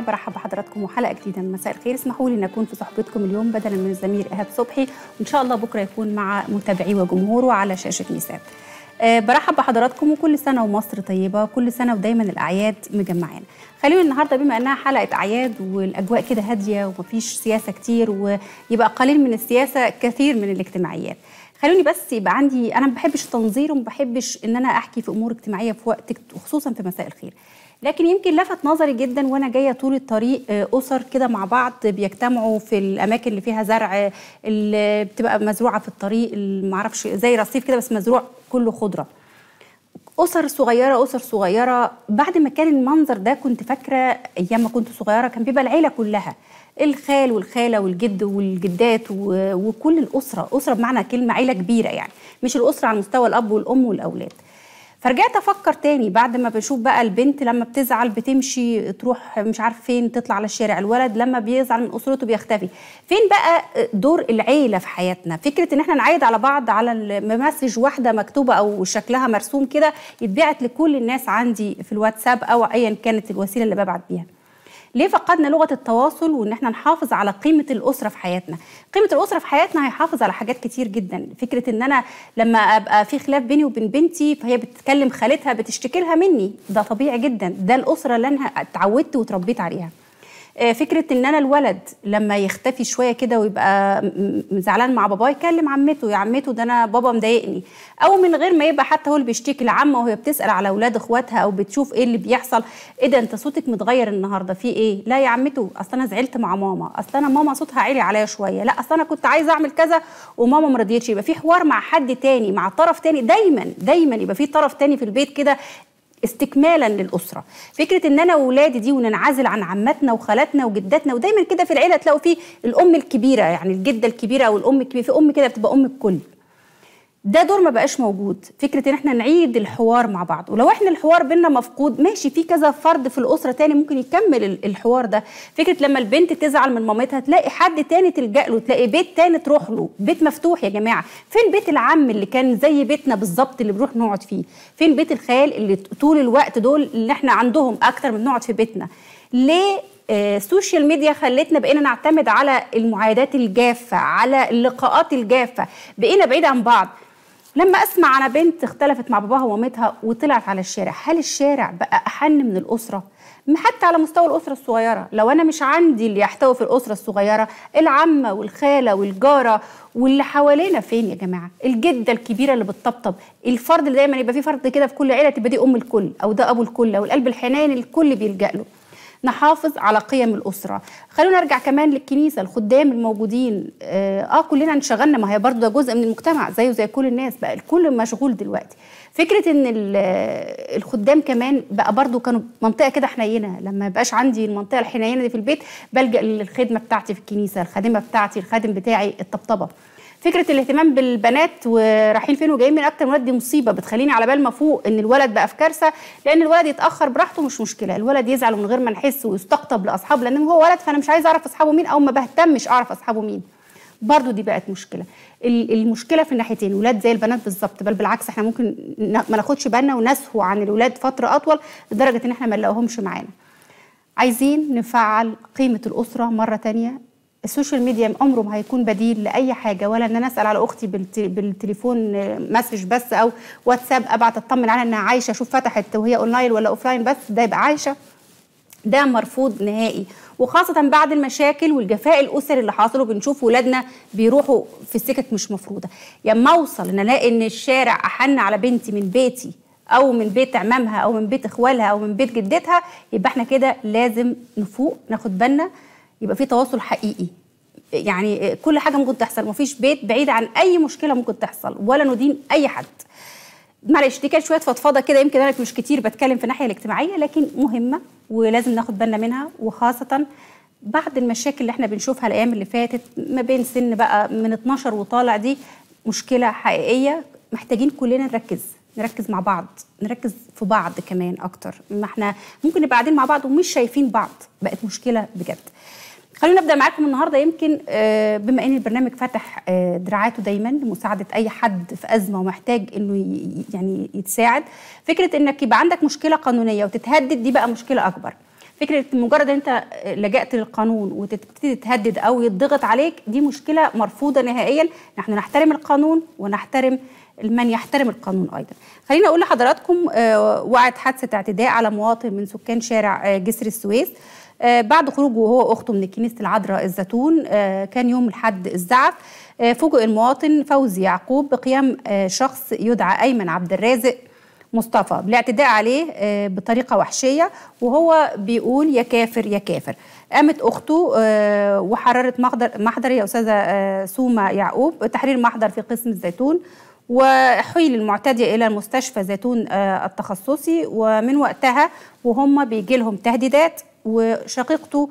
برحب بحضراتكم وحلقه جديده من مساء الخير اسمحوا لي ان اكون في صحبتكم اليوم بدلا من الزميل ايهاب صبحي وان شاء الله بكره يكون مع متابعيه وجمهوره على شاشه ميسات أه برحب بحضراتكم وكل سنه ومصر طيبه كل سنه ودايما الاعياد مجمعانا خلينا النهارده بما انها حلقه اعياد والاجواء كده هاديه ومفيش سياسه كتير ويبقى قليل من السياسه كثير من الاجتماعيات خلوني بس يبقى عندي انا ما بحبش التنظير وما بحبش ان انا احكي في امور اجتماعيه في وقت وخصوصا في مساء الخير لكن يمكن لفت نظري جدا وانا جايه طول الطريق اسر كده مع بعض بيجتمعوا في الاماكن اللي فيها زرع اللي بتبقى مزروعه في الطريق ما اعرفش زي رصيف كده بس مزروع كله خضره اسر صغيره اسر صغيره بعد ما كان المنظر ده كنت فاكره ايام ما كنت صغيره كان بيبقى العيله كلها الخال والخاله والجد والجدات وكل الاسره اسره بمعنى كلمه عيله كبيره يعني مش الاسره على مستوى الاب والام والاولاد فرجعت افكر تاني بعد ما بشوف بقى البنت لما بتزعل بتمشي تروح مش عارف فين تطلع على الشارع الولد لما بيزعل من اسرته بيختفي فين بقى دور العيله في حياتنا فكره ان احنا نعايد على بعض على مسج واحده مكتوبه او شكلها مرسوم كده يتبعت لكل الناس عندي في الواتساب او ايا كانت الوسيله اللي ببعت بيها ليه فقدنا لغه التواصل وان احنا نحافظ على قيمه الاسره في حياتنا قيمه الاسره في حياتنا هيحافظ على حاجات كتير جدا فكره ان انا لما ابقى في خلاف بيني وبين بنتي فهي بتتكلم خالتها بتشتكي لها مني ده طبيعي جدا ده الاسره اللي انا اتعودت وتربيت عليها فكره ان انا الولد لما يختفي شويه كده ويبقى زعلان مع باباه يكلم عمته يا عمته ده انا بابا مضايقني او من غير ما يبقى حتى هو اللي بيشتكي لعمه وهي بتسال على اولاد اخواتها او بتشوف ايه اللي بيحصل ايه ده انت صوتك متغير النهارده في ايه لا يا عمته اصل انا زعلت مع ماما اصل انا ماما صوتها عالي عليا شويه لا اصل انا كنت عايزه اعمل كذا وماما ما رضيتش يبقى في حوار مع حد تاني مع طرف تاني دايما دايما يبقى في طرف تاني في البيت كده استكمالا للاسره فكره ان انا واولادي دي وننعزل عن عماتنا وخالاتنا وجداتنا ودايما كده في العيله تلاقوا فيه الام الكبيره يعني الجده الكبيره او الام الكبيره في ام كده بتبقى ام الكل ده دور ما بقاش موجود فكره ان احنا نعيد الحوار مع بعض ولو احنا الحوار بينا مفقود ماشي في كذا فرد في الاسره تاني ممكن يكمل الحوار ده فكره لما البنت تزعل من مامتها تلاقي حد تاني تلجا له تلاقي بيت تاني تروح له بيت مفتوح يا جماعه فين بيت العم اللي كان زي بيتنا بالظبط اللي بنروح نقعد فيه فين بيت الخال اللي طول الوقت دول اللي احنا عندهم اكتر من نقعد في بيتنا ليه السوشيال ميديا خلتنا بقينا نعتمد على المعايدات الجافه على اللقاءات الجافه بقينا بعيد عن بعض لما اسمع على بنت اختلفت مع باباها ومامتها وطلعت على الشارع هل الشارع بقى احن من الاسره حتى على مستوى الاسره الصغيره لو انا مش عندي اللي يحتوي في الاسره الصغيره العمه والخاله والجاره واللي حوالينا فين يا جماعه الجده الكبيره اللي بتطبطب الفرد اللي دايما يبقى في فرد كده في كل عيله تبقى دي ام الكل او ده ابو الكل او القلب الحنين الكل بيلجا له نحافظ على قيم الاسره خلونا نرجع كمان للكنيسه الخدام الموجودين اه, آه كلنا انشغلنا ما هي برضه ده جزء من المجتمع زيه زي كل الناس بقى الكل مشغول دلوقتي فكره ان الخدام كمان بقى برضه كانوا منطقه كده حنينه لما يبقاش عندي المنطقه الحنينه دي في البيت بلجا للخدمه بتاعتي في الكنيسه الخادمه بتاعتي الخادم بتاعي الطبطبه فكره الاهتمام بالبنات ورايحين فين وجايين من اكتر من ولد دي مصيبه بتخليني على بال ما فوق ان الولد بقى في كارثه لان الولد يتاخر براحته مش مشكله الولد يزعل من غير ما نحس ويستقطب لاصحابه لان هو ولد فانا مش عايزه اعرف اصحابه مين او ما بهتمش اعرف اصحابه مين برضو دي بقت مشكله المشكله في الناحيتين ولاد زي البنات بالظبط بل بالعكس احنا ممكن ما ناخدش بالنا ونسهو عن الولاد فتره اطول لدرجه ان احنا ما نلاقيهمش معانا عايزين نفعل قيمه الاسره مره تانية السوشيال ميديا عمره ما هيكون بديل لاي حاجه ولا ان انا اسال على اختي بالتليفون مسج بس او واتساب ابعت اطمن عليها انها عايشه اشوف فتحت وهي اونلاين ولا اوفلاين بس ده يبقى عايشه ده مرفوض نهائي وخاصة بعد المشاكل والجفاء الأسري اللي حاصل وبنشوف ولادنا بيروحوا في سكك مش مفروضة لما يعني أوصل إن ألاقي إن الشارع أحن على بنتي من بيتي أو من بيت عمامها أو من بيت إخوالها أو من بيت جدتها يبقى إحنا كده لازم نفوق ناخد بالنا يبقى في تواصل حقيقي يعني كل حاجه ممكن تحصل مفيش بيت بعيد عن اي مشكله ممكن تحصل ولا ندين اي حد معلش دي كانت شويه فضفضه كده يمكن انا مش كتير بتكلم في الناحيه الاجتماعيه لكن مهمه ولازم ناخد بالنا منها وخاصه بعد المشاكل اللي احنا بنشوفها الايام اللي فاتت ما بين سن بقى من 12 وطالع دي مشكله حقيقيه محتاجين كلنا نركز نركز مع بعض نركز في بعض كمان اكتر ما احنا ممكن نبقى قاعدين مع بعض ومش شايفين بعض بقت مشكله بجد خلينا نبدا معاكم النهارده يمكن بما ان البرنامج فتح دراعاته دايما لمساعده اي حد في ازمه ومحتاج انه يعني يتساعد فكره انك يبقى عندك مشكله قانونيه وتتهدد دي بقى مشكله اكبر فكره مجرد انت لجأت للقانون وتبتدي تهدد او يضغط عليك دي مشكله مرفوضه نهائيا نحن نحترم القانون ونحترم من يحترم القانون ايضا خليني اقول لحضراتكم وقعت حادثه اعتداء على مواطن من سكان شارع جسر السويس بعد خروجه هو واخته من كنيسه العذراء الزيتون كان يوم الحد الزعف فوجئ المواطن فوزي يعقوب بقيام شخص يدعى ايمن عبد الرازق مصطفى بالاعتداء عليه بطريقه وحشيه وهو بيقول يا كافر يا كافر قامت اخته وحررت محضر محضر يا استاذه سوما يعقوب تحرير محضر في قسم الزيتون وحيل المعتدي الى المستشفى زيتون التخصصي ومن وقتها وهم بيجي لهم تهديدات وشقيقته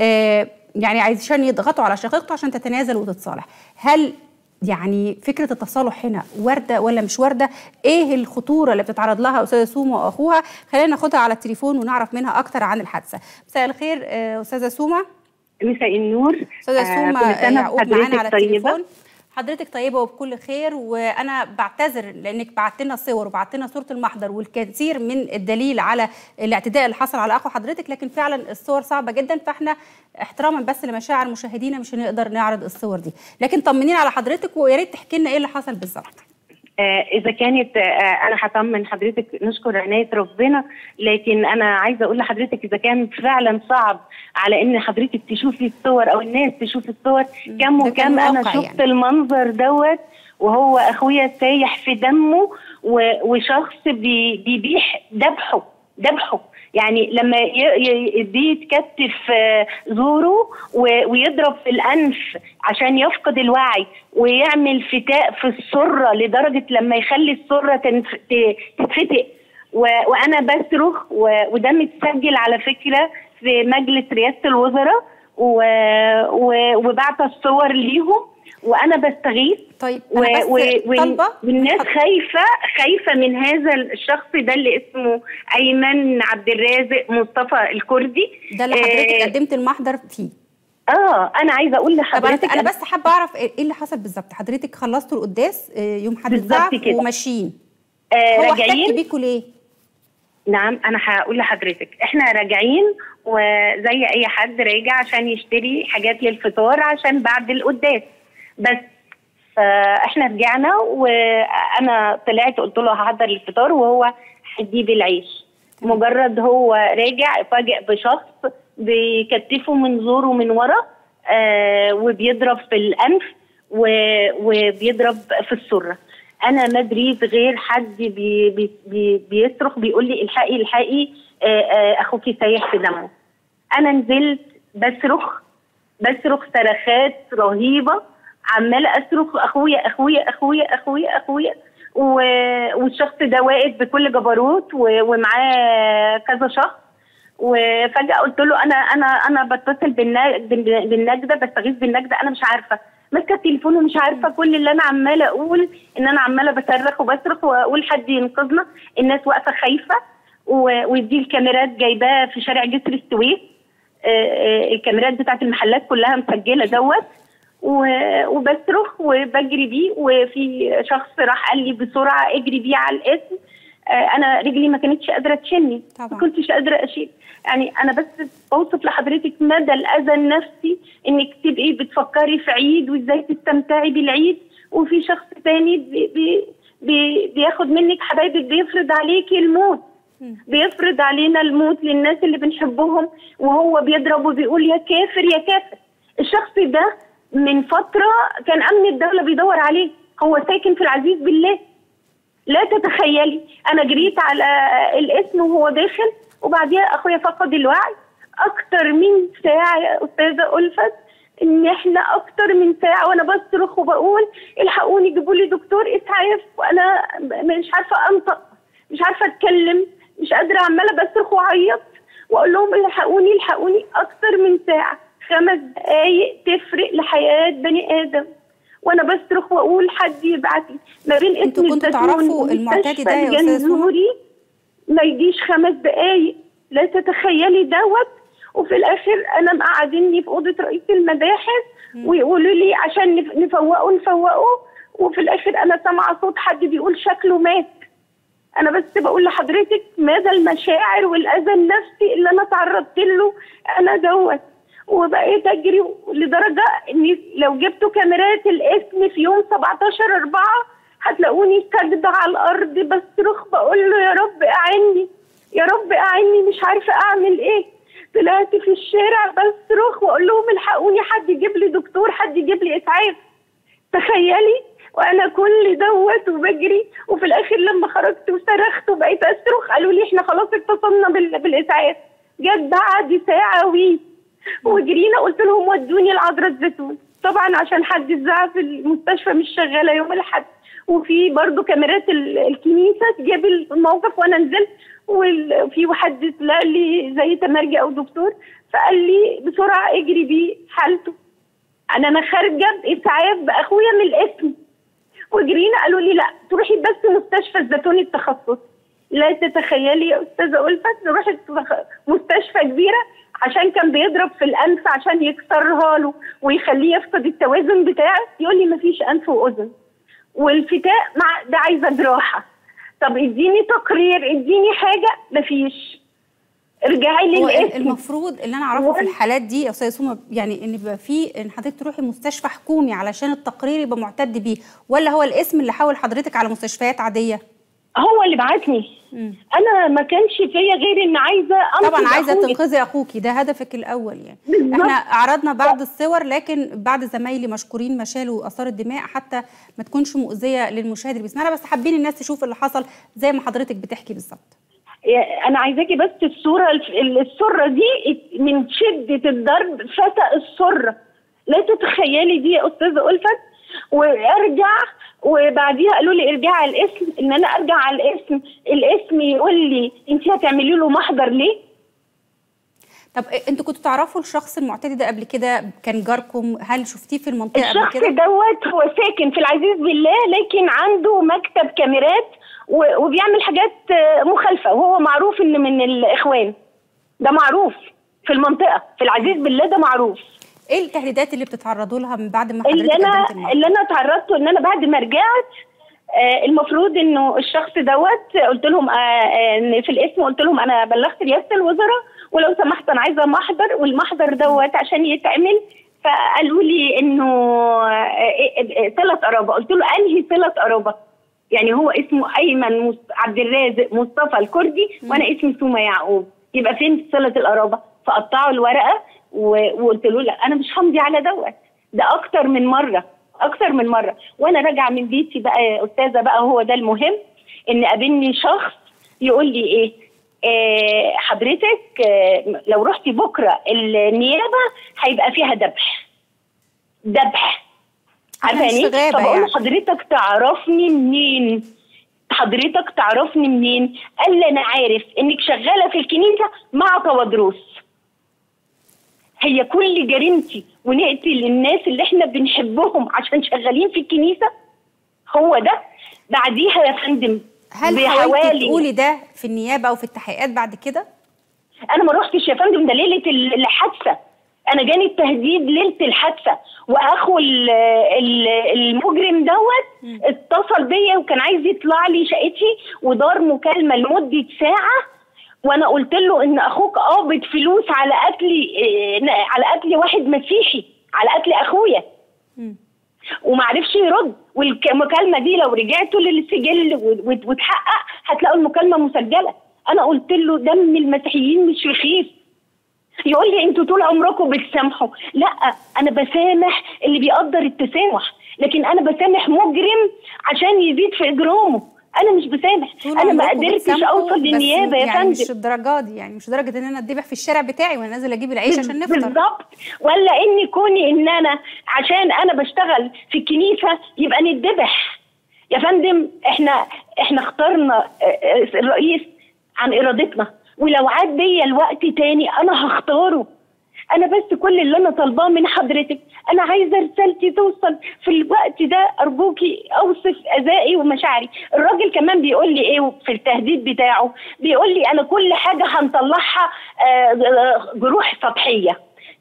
يعني عايزين يضغطوا على شقيقته عشان تتنازل وتتصالح هل يعني فكره التصالح هنا وارده ولا مش وارده ايه الخطوره اللي بتتعرض لها استاذه سوما واخوها خلينا ناخدها على التليفون ونعرف منها اكتر عن الحادثه مساء الخير استاذه سوما مساء النور استاذه سوما يعقوب معانا على التليفون حضرتك طيبه وبكل خير وانا بعتذر لانك بعت لنا صور وبعت لنا صوره المحضر والكثير من الدليل على الاعتداء اللي حصل على اخو حضرتك لكن فعلا الصور صعبه جدا فاحنا احتراما بس لمشاعر مشاهدينا مش هنقدر نعرض الصور دي لكن طمنينا على حضرتك ويا ريت تحكي لنا ايه اللي حصل بالظبط آه اذا كانت آه انا هطمن حضرتك نشكر عنايه ربنا لكن انا عايزه اقول لحضرتك اذا كان فعلا صعب على ان حضرتك تشوفي الصور او الناس تشوف الصور كم وكم انا شفت يعني. المنظر دوت وهو اخويا سايح في دمه وشخص بي بيبيح ذبحه ذبحه يعني لما دي يتكتف زوره ويضرب في الانف عشان يفقد الوعي ويعمل فتاء في السره لدرجه لما يخلي السره تتفتق وانا بصرخ وده متسجل على فكره في مجلس رئاسه الوزراء وبعت الصور ليهم وانا بستغيث طيب أنا و... و... طلبة والناس خايفه خايفه من هذا الشخص ده اللي اسمه ايمن عبد الرازق مصطفى الكردي ده اللي حضرتك آه قدمت المحضر فيه اه انا عايزه اقول لحضرتك انا بس حابه اعرف ايه اللي حصل بالظبط حضرتك خلصتوا القداس يوم حد الزعف وماشيين آه هو راجعين احتك بيكوا ليه نعم انا هقول لحضرتك احنا راجعين وزي اي حد راجع عشان يشتري حاجات للفطار عشان بعد القداس بس فاحنا رجعنا وانا طلعت قلت له هحضر الفطار وهو هيجيب العيش مجرد هو راجع فاجئ بشخص بيكتفه من زوره من ورا آه وبيضرب في الانف وبيضرب في السره انا ما ادريت غير حد بي بي بي بيصرخ بيقول لي الحقي الحقي آه آه اخوكي سايح في دمه انا نزلت بصرخ بصرخ صرخات رهيبه عماله اصرخ اخويا اخويا اخويا اخويا اخويا والشخص ده واقف بكل جبروت ومعاه كذا شخص وفجاه قلت له انا انا انا بتصل بالنجده بستغيث بالنجده انا مش عارفه ماسكه التليفون ومش عارفه كل اللي انا عماله اقول ان انا عماله بصرخ وبصرخ واقول حد ينقذنا الناس واقفه خايفه ودي الكاميرات جايباها في شارع جسر السويس الكاميرات بتاعت المحلات كلها مسجله دوت وبصرخ وبجري بيه وفي شخص راح قال لي بسرعه اجري بيه على الاسم انا رجلي ما كانتش قادره تشيلني ما كنتش قادره اشيل يعني انا بس بوصف لحضرتك مدى الاذى النفسي انك تبقي بتفكري في عيد وازاي تستمتعي بالعيد وفي شخص تاني بي بي بي بياخد منك حبايبك بيفرض عليكي الموت بيفرض علينا الموت للناس اللي بنحبهم وهو بيضرب وبيقول يا كافر يا كافر الشخص ده من فترة كان أمن الدولة بيدور عليه هو ساكن في العزيز بالله لا تتخيلي أنا جريت على الاسم وهو داخل وبعديها أخويا فقد الوعي أكتر من ساعة يا أستاذة ألفت إن إحنا أكتر من ساعة وأنا بصرخ وبقول الحقوني جيبوا لي دكتور إسعاف وأنا مش عارفة أنطق مش عارفة أتكلم مش قادرة عمالة بصرخ وأعيط وأقول لهم الحقوني الحقوني أكتر من ساعة خمس دقايق تفرق لحياة بني آدم وأنا بصرخ وأقول حد يبعت لي ما بين انتوا كنتوا تعرفوا المعتدي ده يا أستاذ الجنزوري ما يجيش خمس دقايق لا تتخيلي دوت وفي الآخر أنا مقعديني في أوضة رئيس المباحث ويقولوا لي عشان نفوقه نفوقه وفي الآخر أنا سامعة صوت حد بيقول شكله مات انا بس بقول لحضرتك ماذا المشاعر والاذى النفسي اللي انا تعرضت له انا دوت وبقيت اجري لدرجه اني لو جبتوا كاميرات الاسم في يوم 17 4 هتلاقوني ساجده على الارض بصرخ بقول له يا رب اعني يا رب اعني مش عارفه اعمل ايه طلعت في الشارع بصرخ واقول لهم الحقوني حد يجيب لي دكتور حد يجيب لي اسعاف تخيلي وانا كل دوت وبجري وفي الاخر لما خرجت وصرخت وبقيت اصرخ قالوا لي احنا خلاص اتصلنا بال- بالاسعاف جت بعد ساعه وي وجرينا قلت لهم ودوني العذراء الزيتون طبعا عشان حد الزعف في المستشفى مش شغاله يوم الاحد وفي برضو كاميرات ال- الكنيسه جاب الموقف وانا نزلت وفي واحد طلع لي زي تمرجي او دكتور فقال لي بسرعه اجري بيه حالته انا انا خارجه باسعاف باخويا من الاسم وجرينا قالوا لي لا تروحي بس مستشفى الزيتون التخصص لا تتخيلي يا استاذه الفت رحت مستشفى كبيره عشان كان بيضرب في الانف عشان يكسرها له ويخليه يفقد التوازن بتاعه يقول لي مفيش انف واذن والفتاء مع ده عايزه جراحه طب اديني تقرير اديني حاجه مفيش ارجعي هو للاسم المفروض اللي انا اعرفه في الحالات دي يا استاذه سومه يعني ان بيبقى في ان حضرتك تروحي مستشفى حكومي علشان التقرير يبقى معتد بيه ولا هو الاسم اللي حول حضرتك على مستشفيات عاديه هو اللي بعتني مم. انا ما كانش فيا غير ان عايزه أنقذ طبعا عايزه أخويا. تنقذي اخوكي ده هدفك الاول يعني بالظبط. احنا عرضنا بعض الصور لكن بعض زمايلي مشكورين ما شالوا اثار الدماء حتى ما تكونش مؤذيه للمشاهد اللي بيسمعنا بس حابين الناس تشوف اللي حصل زي ما حضرتك بتحكي بالظبط انا عايزاكي بس الصوره السره دي من شده الضرب فتق السره لا تتخيلي دي يا استاذه الفت وارجع وبعديها قالوا لي ارجعي على الاسم ان انا ارجع على الاسم الاسم يقول لي انت هتعملي له محضر ليه طب انتوا كنتوا تعرفوا الشخص المعتدي ده قبل كده كان جاركم هل شفتيه في المنطقه قبل الشخص كده دوت هو ساكن في العزيز بالله لكن عنده مكتب كاميرات و- وبيعمل حاجات آه، مخالفه وهو معروف ان من الاخوان ده معروف في المنطقه في العزيز بالله ده معروف ايه التهديدات اللي بتتعرضوا لها من بعد ما اللي حضرتك انا قدمت الموضوع اللي انا تعرضته ان انا بعد ما رجعت آه المفروض انه الشخص دوت قلت لهم آه آه إن في الاسم قلت لهم انا بلغت رئاسه الوزراء ولو سمحت انا عايزه محضر والمحضر دوت عشان يتعمل فقالوا لي انه ثلاث قرابه قلت له انهي ثلاث قرابه يعني هو اسمه ايمن مص- عبد الرازق مصطفى الكردي وانا اسمي سومه يعقوب يبقى فين صله القرابه فقطعوا الورقه و- وقلت له لا انا مش همضي على دوت ده اكتر من مره اكتر من مره وانا راجعه من بيتي بقى يا استاذه بقى هو ده المهم ان قابلني شخص يقول لي ايه آه حضرتك آه لو رحتي بكره النيابه هيبقى فيها ذبح ذبح إحنا عارفه مش يعني في إيه؟ غابة طب اقول يعني. حضرتك تعرفني منين حضرتك تعرفني منين قال لي انا عارف انك شغاله في الكنيسه مع توادروس هي كل جريمتي ونقتل الناس اللي احنا بنحبهم عشان شغالين في الكنيسه هو ده بعديها يا فندم هل حاولتي تقولي ده في النيابه او في التحقيقات بعد كده انا ما روحتش يا فندم ده ليله ال- الحادثه انا جاني التهديد ليله الحادثه واخو ال- ال- المجرم دوت اتصل بيا وكان عايز يطلع لي شقتي ودار مكالمه لمده ساعه وانا قلت له ان اخوك قابض فلوس على قتل إيه، على قتل واحد مسيحي على قتل اخويا مم. ومعرفش يرد والمكالمه دي لو رجعتوا للسجل وت- وتحقق هتلاقوا المكالمه مسجله انا قلت له دم المسيحيين مش رخيص يقول لي انتوا طول عمركم بتسامحوا لا انا بسامح اللي بيقدر التسامح لكن انا بسامح مجرم عشان يزيد في اجرامه انا مش بسامح طول انا ما عمركم قدرتش بتسامحوا، اوصل بس للنيابه يا يعني مش فندم الدرجات دي يعني مش درجه ان انا اتذبح في الشارع بتاعي وانا نازل اجيب العيش عشان نفطر بالظبط ولا اني كوني ان انا عشان انا بشتغل في الكنيسه يبقى نتذبح يا فندم احنا احنا اخترنا آه، آه، الرئيس عن ارادتنا ولو عاد بيا الوقت تاني انا هختاره انا بس كل اللي انا طالباه من حضرتك انا عايزه رسالتي توصل في الوقت ده ارجوكي اوصف ادائي ومشاعري الراجل كمان بيقول لي ايه في التهديد بتاعه بيقول لي انا كل حاجه هنطلعها آه، آه، جروح سطحيه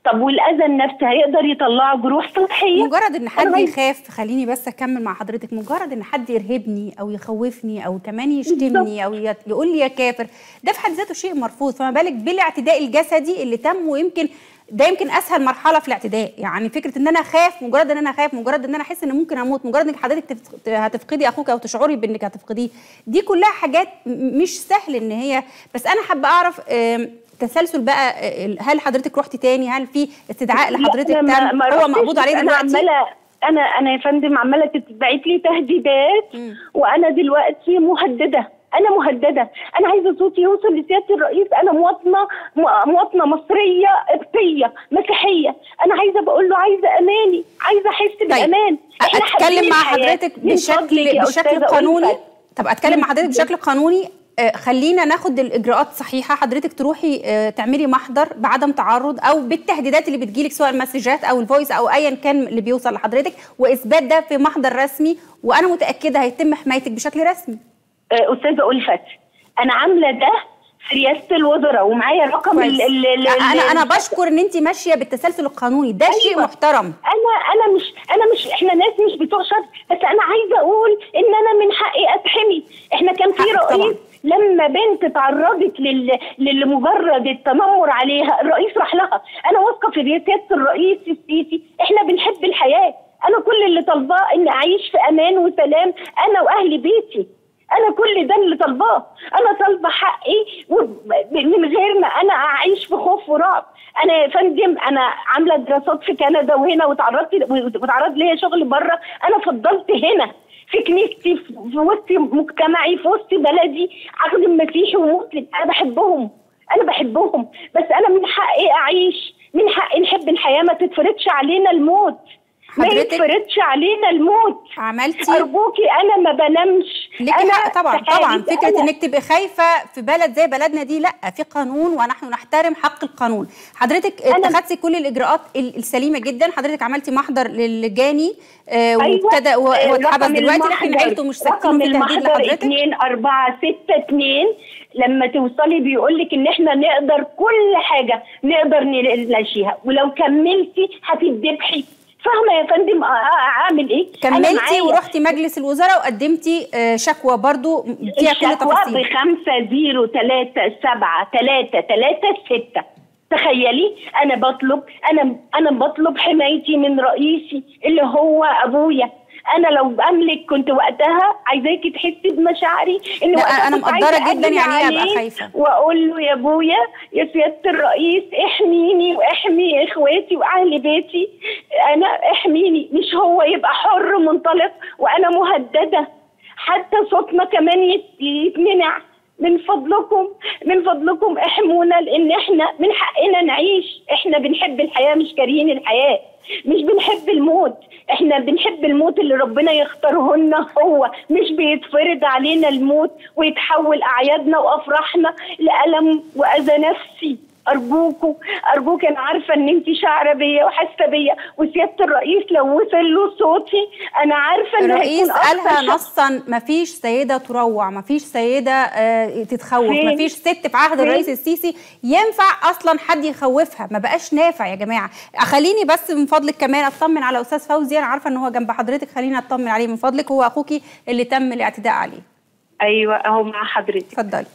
طب والاذى النفسي هيقدر يطلعه جروح سطحيه مجرد ان حد أنا- يخاف خليني بس اكمل مع حضرتك مجرد ان حد يرهبني او يخوفني او كمان يشتمني او يت- يقول لي يا كافر ده في حد ذاته شيء مرفوض فما بالك بالاعتداء الجسدي اللي تم ويمكن ده يمكن اسهل مرحله في الاعتداء يعني فكره ان انا اخاف مجرد ان انا اخاف مجرد ان انا احس ان ممكن اموت مجرد انك حضرتك تف- هتفقدي اخوك او تشعري بانك هتفقديه دي كلها حاجات م- مش سهل ان هي بس انا حابه اعرف آم، تسلسل بقى آه، هل حضرتك رحتي تاني هل في استدعاء لا، لحضرتك أنا ما- تم ما هو رحتش، مقبوض عليه انا دلوقتي عماله انا انا يا فندم عماله تتبعت لي تهديدات وانا دلوقتي مهدده انا مهدده انا عايزه صوتي يوصل لسياده الرئيس انا مواطنه م- مواطنه مصريه قبطيه مسيحيه انا عايزه بقول له عايزه اماني عايزه احس بامان إحنا اتكلم حابين مع الحياة. حضرتك من فضلك بشكل يا بشكل أستاذة قانوني ألفت. طب اتكلم مع حضرتك بشكل قانوني آه، خلينا ناخد الاجراءات صحيحه حضرتك تروحي آه، تعملي محضر بعدم تعرض او بالتهديدات اللي بتجيلك سواء المسجات او الفويس او ايا كان اللي بيوصل لحضرتك واثبات ده في محضر رسمي وانا متاكده هيتم حمايتك بشكل رسمي آه، استاذه ألفت انا عامله ده في رئاسه الوزراء ومعايا رقم كويس. ال- ال- ال- انا انا ال- بشكر ان انت ماشيه بالتسلسل القانوني ده شيء أيوة. محترم انا انا مش انا مش احنا ناس مش بتوع شر بس انا عايزه اقول ان انا من حقي اتحمي احنا كان في حقك طبعاً. رئيس لما بنت تعرضت لل... لمجرد التنمر عليها الرئيس راح لها انا واثقه في رئاسه الرئيس السيسي احنا بنحب الحياه انا كل اللي طالباه ان اعيش في امان وسلام انا واهل بيتي انا كل ده اللي طالباه انا طالبه حقي وب- من غير ما انا اعيش في خوف ورعب انا يا فندم انا عامله دراسات في كندا وهنا وتعرضت وتعرض ليا شغل بره انا فضلت هنا في كنيستي في في وسط مجتمعي في وسط بلدي عخدم مسيحي ومسلم انا بحبهم انا بحبهم بس انا من حقي اعيش من حقي نحب الحياه ما تتفرضش علينا الموت ما حضرتك- يتفرضش علينا الموت عملتي ارجوكي انا ما بنامش ليكي انا حق طبعا في طبعا حالي فكره أنا. انك تبقي خايفه في بلد زي بلدنا دي لا في قانون ونحن نحترم حق القانون حضرتك أنا- اتخذتي كل الاجراءات ال- السليمه جدا حضرتك عملتي محضر للجاني آه أيوة. وابتدى هو آه، هو اتحبس رقم دلوقتي لكن المحضر- عيلته مش ساكتين رقم في تهديد المحضر لحضرتك 2 4 6 2 لما توصلي بيقول لك ان احنا نقدر كل حاجه نقدر نلاشيها ولو كملتي هتتذبحي فاهمه يا فندم آه، آه، اعمل ايه؟ أنا كملتي معايا ورحتي مجلس الوزراء وقدمتي آه شكوى برضو فيها كل الشكوى تفاصيل بخمسة زيرو تلاتة سبعة تلاتة تلاتة ستة تخيلي انا بطلب انا انا بطلب حمايتي من رئيسي اللي هو ابويا انا لو املك كنت وقتها عايزاكي تحسي بمشاعري ان لا، وقتها أنا كنت مقدرة عايزة جداً أجري يعني إيه أبقى عليه خايفة. واقول له يا ابويا يا سياده الرئيس احميني واحمي اخواتي واهل بيتي انا احميني مش هو يبقى حر منطلق وانا مهدده حتى صوتنا كمان يت- يتمنع من فضلكم من فضلكم احمونا لان احنا من حقنا نعيش احنا بنحب الحياه مش كارهين الحياه مش بنحب الموت احنا بنحب الموت اللي ربنا يختاره لنا هو مش بيتفرض علينا الموت ويتحول اعيادنا وافراحنا لالم واذى نفسي ارجوكوا ارجوك انا عارفه ان انت شاعره بيا وحاسه بيا وسياده الرئيس لو وصل له صوتي انا عارفه ان الرئيس هيكون أكتر قالها شخص- نصا ما فيش سيده تروع ما فيش سيده آه، تتخوف فين؟ ما فيش ست في عهد فين؟ الرئيس السيسي ينفع اصلا حد يخوفها ما بقاش نافع يا جماعه خليني بس من فضلك كمان اطمن على استاذ فوزي انا عارفه ان هو جنب حضرتك خليني اطمن عليه من فضلك هو اخوكي اللي تم الاعتداء عليه ايوه اهو مع حضرتك اتفضلي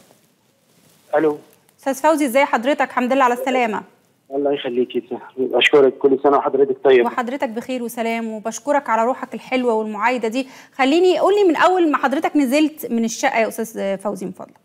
الو استاذ فوزي ازي حضرتك الحمد لله على السلامه الله يخليكي اشكرك كل سنه وحضرتك طيب وحضرتك بخير وسلام وبشكرك على روحك الحلوه والمعايده دي خليني قولي من اول ما حضرتك نزلت من الشقه يا استاذ فوزي من فضلك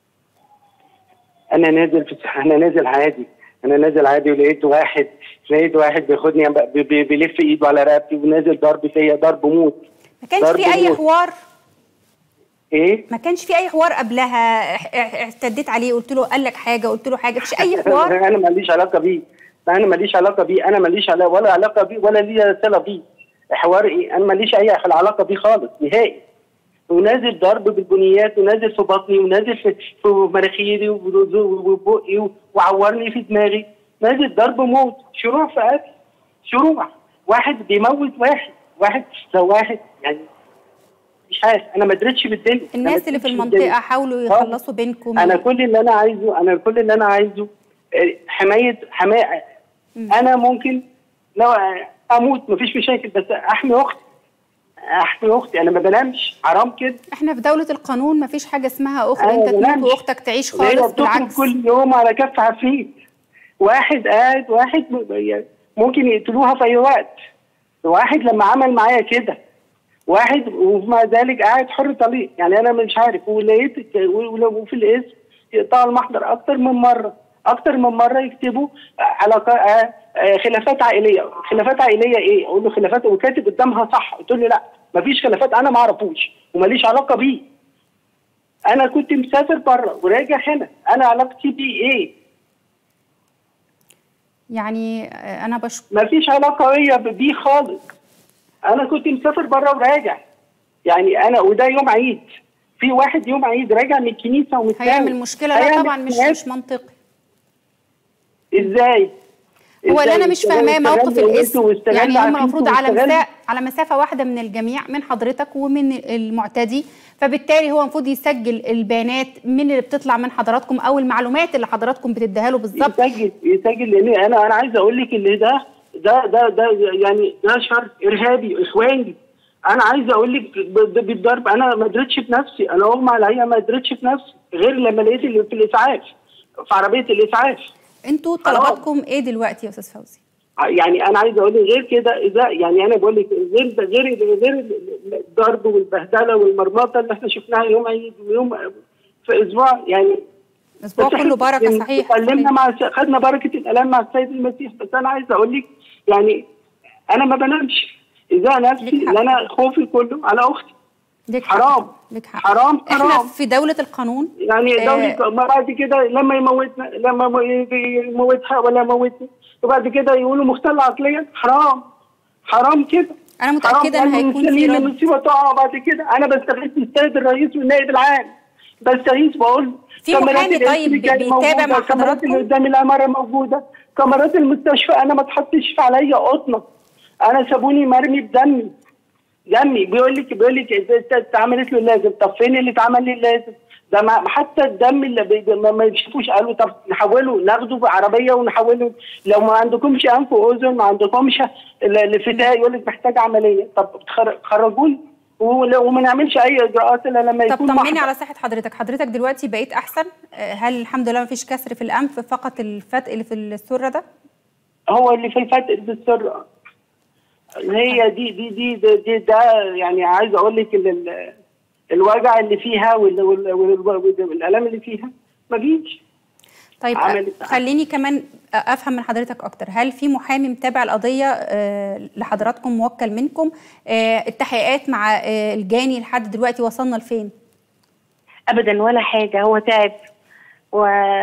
انا نازل في انا نازل عادي انا نازل عادي ولقيت واحد لقيت واحد بياخدني بي- بي- بيلف ايده على رقبتي ونازل ضرب فيا ضرب موت ما كانش ضرب في اي موت. حوار ايه ما كانش في اي حوار قبلها اح- اح- اعتديت عليه قلت له قال لك حاجه قلت له حاجه مفيش اي حوار انا ماليش علاقه بيه انا ماليش علاقه بيه انا ماليش علاقه ولا علاقه بيه ولا ليا صله بيه حوار ايه انا ماليش اي علاقه بيه خالص نهائي ونازل ضرب بالبنيات ونازل في بطني ونازل في, في مناخيري وبقي وعورني في دماغي نازل ضرب موت شروع في قتل شروع واحد بيموت واحد واحد لو واحد يعني مش عارف انا ما دريتش بالدنيا أنا ما الناس اللي في دريتش بالدنيا. المنطقه حاولوا آه. يخلصوا بينكم انا كل اللي انا عايزه انا كل اللي انا عايزه آه، حمايه حمايه انا ممكن لو اموت مفيش مشاكل بس احمي اختي احمي اختي انا ما بنامش حرام كده احنا في دولة القانون مفيش حاجة اسمها اخرى أنا انت ما تموت بنامش. واختك تعيش هي خالص بتخرج بالعكس كل يوم على كف عفريت واحد قاعد واحد م- ممكن يقتلوها في اي وقت واحد لما عمل معايا كده واحد ومع ذلك قاعد حر طليق يعني انا مش عارف ولقيت ولو وفي الاسم يقطع المحضر اكتر من مره اكتر من مره يكتبوا على ق- آه، آه، خلافات عائليه خلافات عائليه ايه اقول له خلافات وكاتب قدامها صح قلت له لا مفيش خلافات انا ما اعرفوش وماليش علاقه بيه انا كنت مسافر بره وراجع هنا انا علاقتي بيه ايه يعني آه، انا بشكر مفيش علاقه بيا بيه خالص انا كنت مسافر بره وراجع يعني انا وده يوم عيد في واحد يوم عيد راجع من الكنيسه ومتساوي هيعمل مشكلة لا هيعمل طبعا مش خلاف. مش منطقي ازاي هو اللي إزاي؟ انا مش فاهماه استغل- موقف استغل الاسم واستغل يعني هم عافيته المفروض على واستغل- مسافه على مسافه واحده من الجميع من حضرتك ومن المعتدي فبالتالي هو المفروض يسجل البيانات من اللي بتطلع من حضراتكم او المعلومات اللي حضراتكم بتديها له بالظبط يسجل يسجل لان انا انا عايز اقول لك اللي ده ده ده ده يعني ده شر ارهابي اخواني انا عايز اقول لك ب- ب- بالضرب انا ما قدرتش بنفسي انا اغمى عليا ما قدرتش بنفسي غير لما لقيت اللي في الاسعاف في عربيه الاسعاف انتوا خلاص. طلباتكم ايه دلوقتي يا استاذ فوزي يعني انا عايز اقول لك غير كده اذا يعني انا بقول لك غير ده- غير غير الضرب والبهدله والمرمطه اللي احنا شفناها يوم عيد ويوم في اسبوع يعني الاسبوع بس إحنا كله بركه يعني صحيح اتكلمنا مع الس- خدنا بركه الالام مع السيد المسيح بس انا عايز اقول لك يعني انا ما بنامش اذا نفسي ليك حق. ان انا خوفي كله على اختي ليك حق. حرام. ليك حق حرام، احنا حرام. في دوله القانون يعني آه. دولة ما بعد كده لما يموتنا لما م- يموتها ولا يموتني وبعد كده يقولوا مختل عقليا حرام حرام كده أنا متأكدة حرام إن هيكون في المسلمين رد. المصيبة تقع بعد كده أنا بستغيث بالسيد الرئيس والنائب العام بستغيث بقول في كاميرات محامي الاسم طيب كانت بيتابع مع موجودة، الكاميرات اللي حضراتكم؟ قدام العمارة موجودة كاميرات المستشفى أنا ما تحطش في عليا قطنة أنا سابوني مرمي بدمي دمي بيقول لك بيقول لك إذا إنت اتعملت له اللازم طب فين اللي اتعمل لي اللازم ده ما حتى الدم اللي بي ما, ما يشوفوش قالوا طب نحوله ناخده بعربيه ونحوله لو ما عندكمش انف واذن ما عندكمش ال- الفتاء يقول لك محتاج عمليه طب تخر- خرجوني ول- وما نعملش اي اجراءات الا لما طب يكون طمني محضر. على صحه حضرتك حضرتك دلوقتي بقيت احسن آه، هل الحمد لله ما فيش كسر في الانف فقط الفتق اللي في السره ده هو اللي في الفتق بالسر هي دي دي دي دي, دي ده يعني عايز اقول لك ال- ال- الوجع اللي فيها وال- وال- وال- وال- والالم اللي فيها ما فيش طيب عملت- آه، خليني كمان افهم من حضرتك اكتر هل في محامي متابع القضيه آه، لحضراتكم موكل منكم آه، التحقيقات مع آه، الجاني لحد دلوقتي وصلنا لفين ابدا ولا حاجه هو تعب و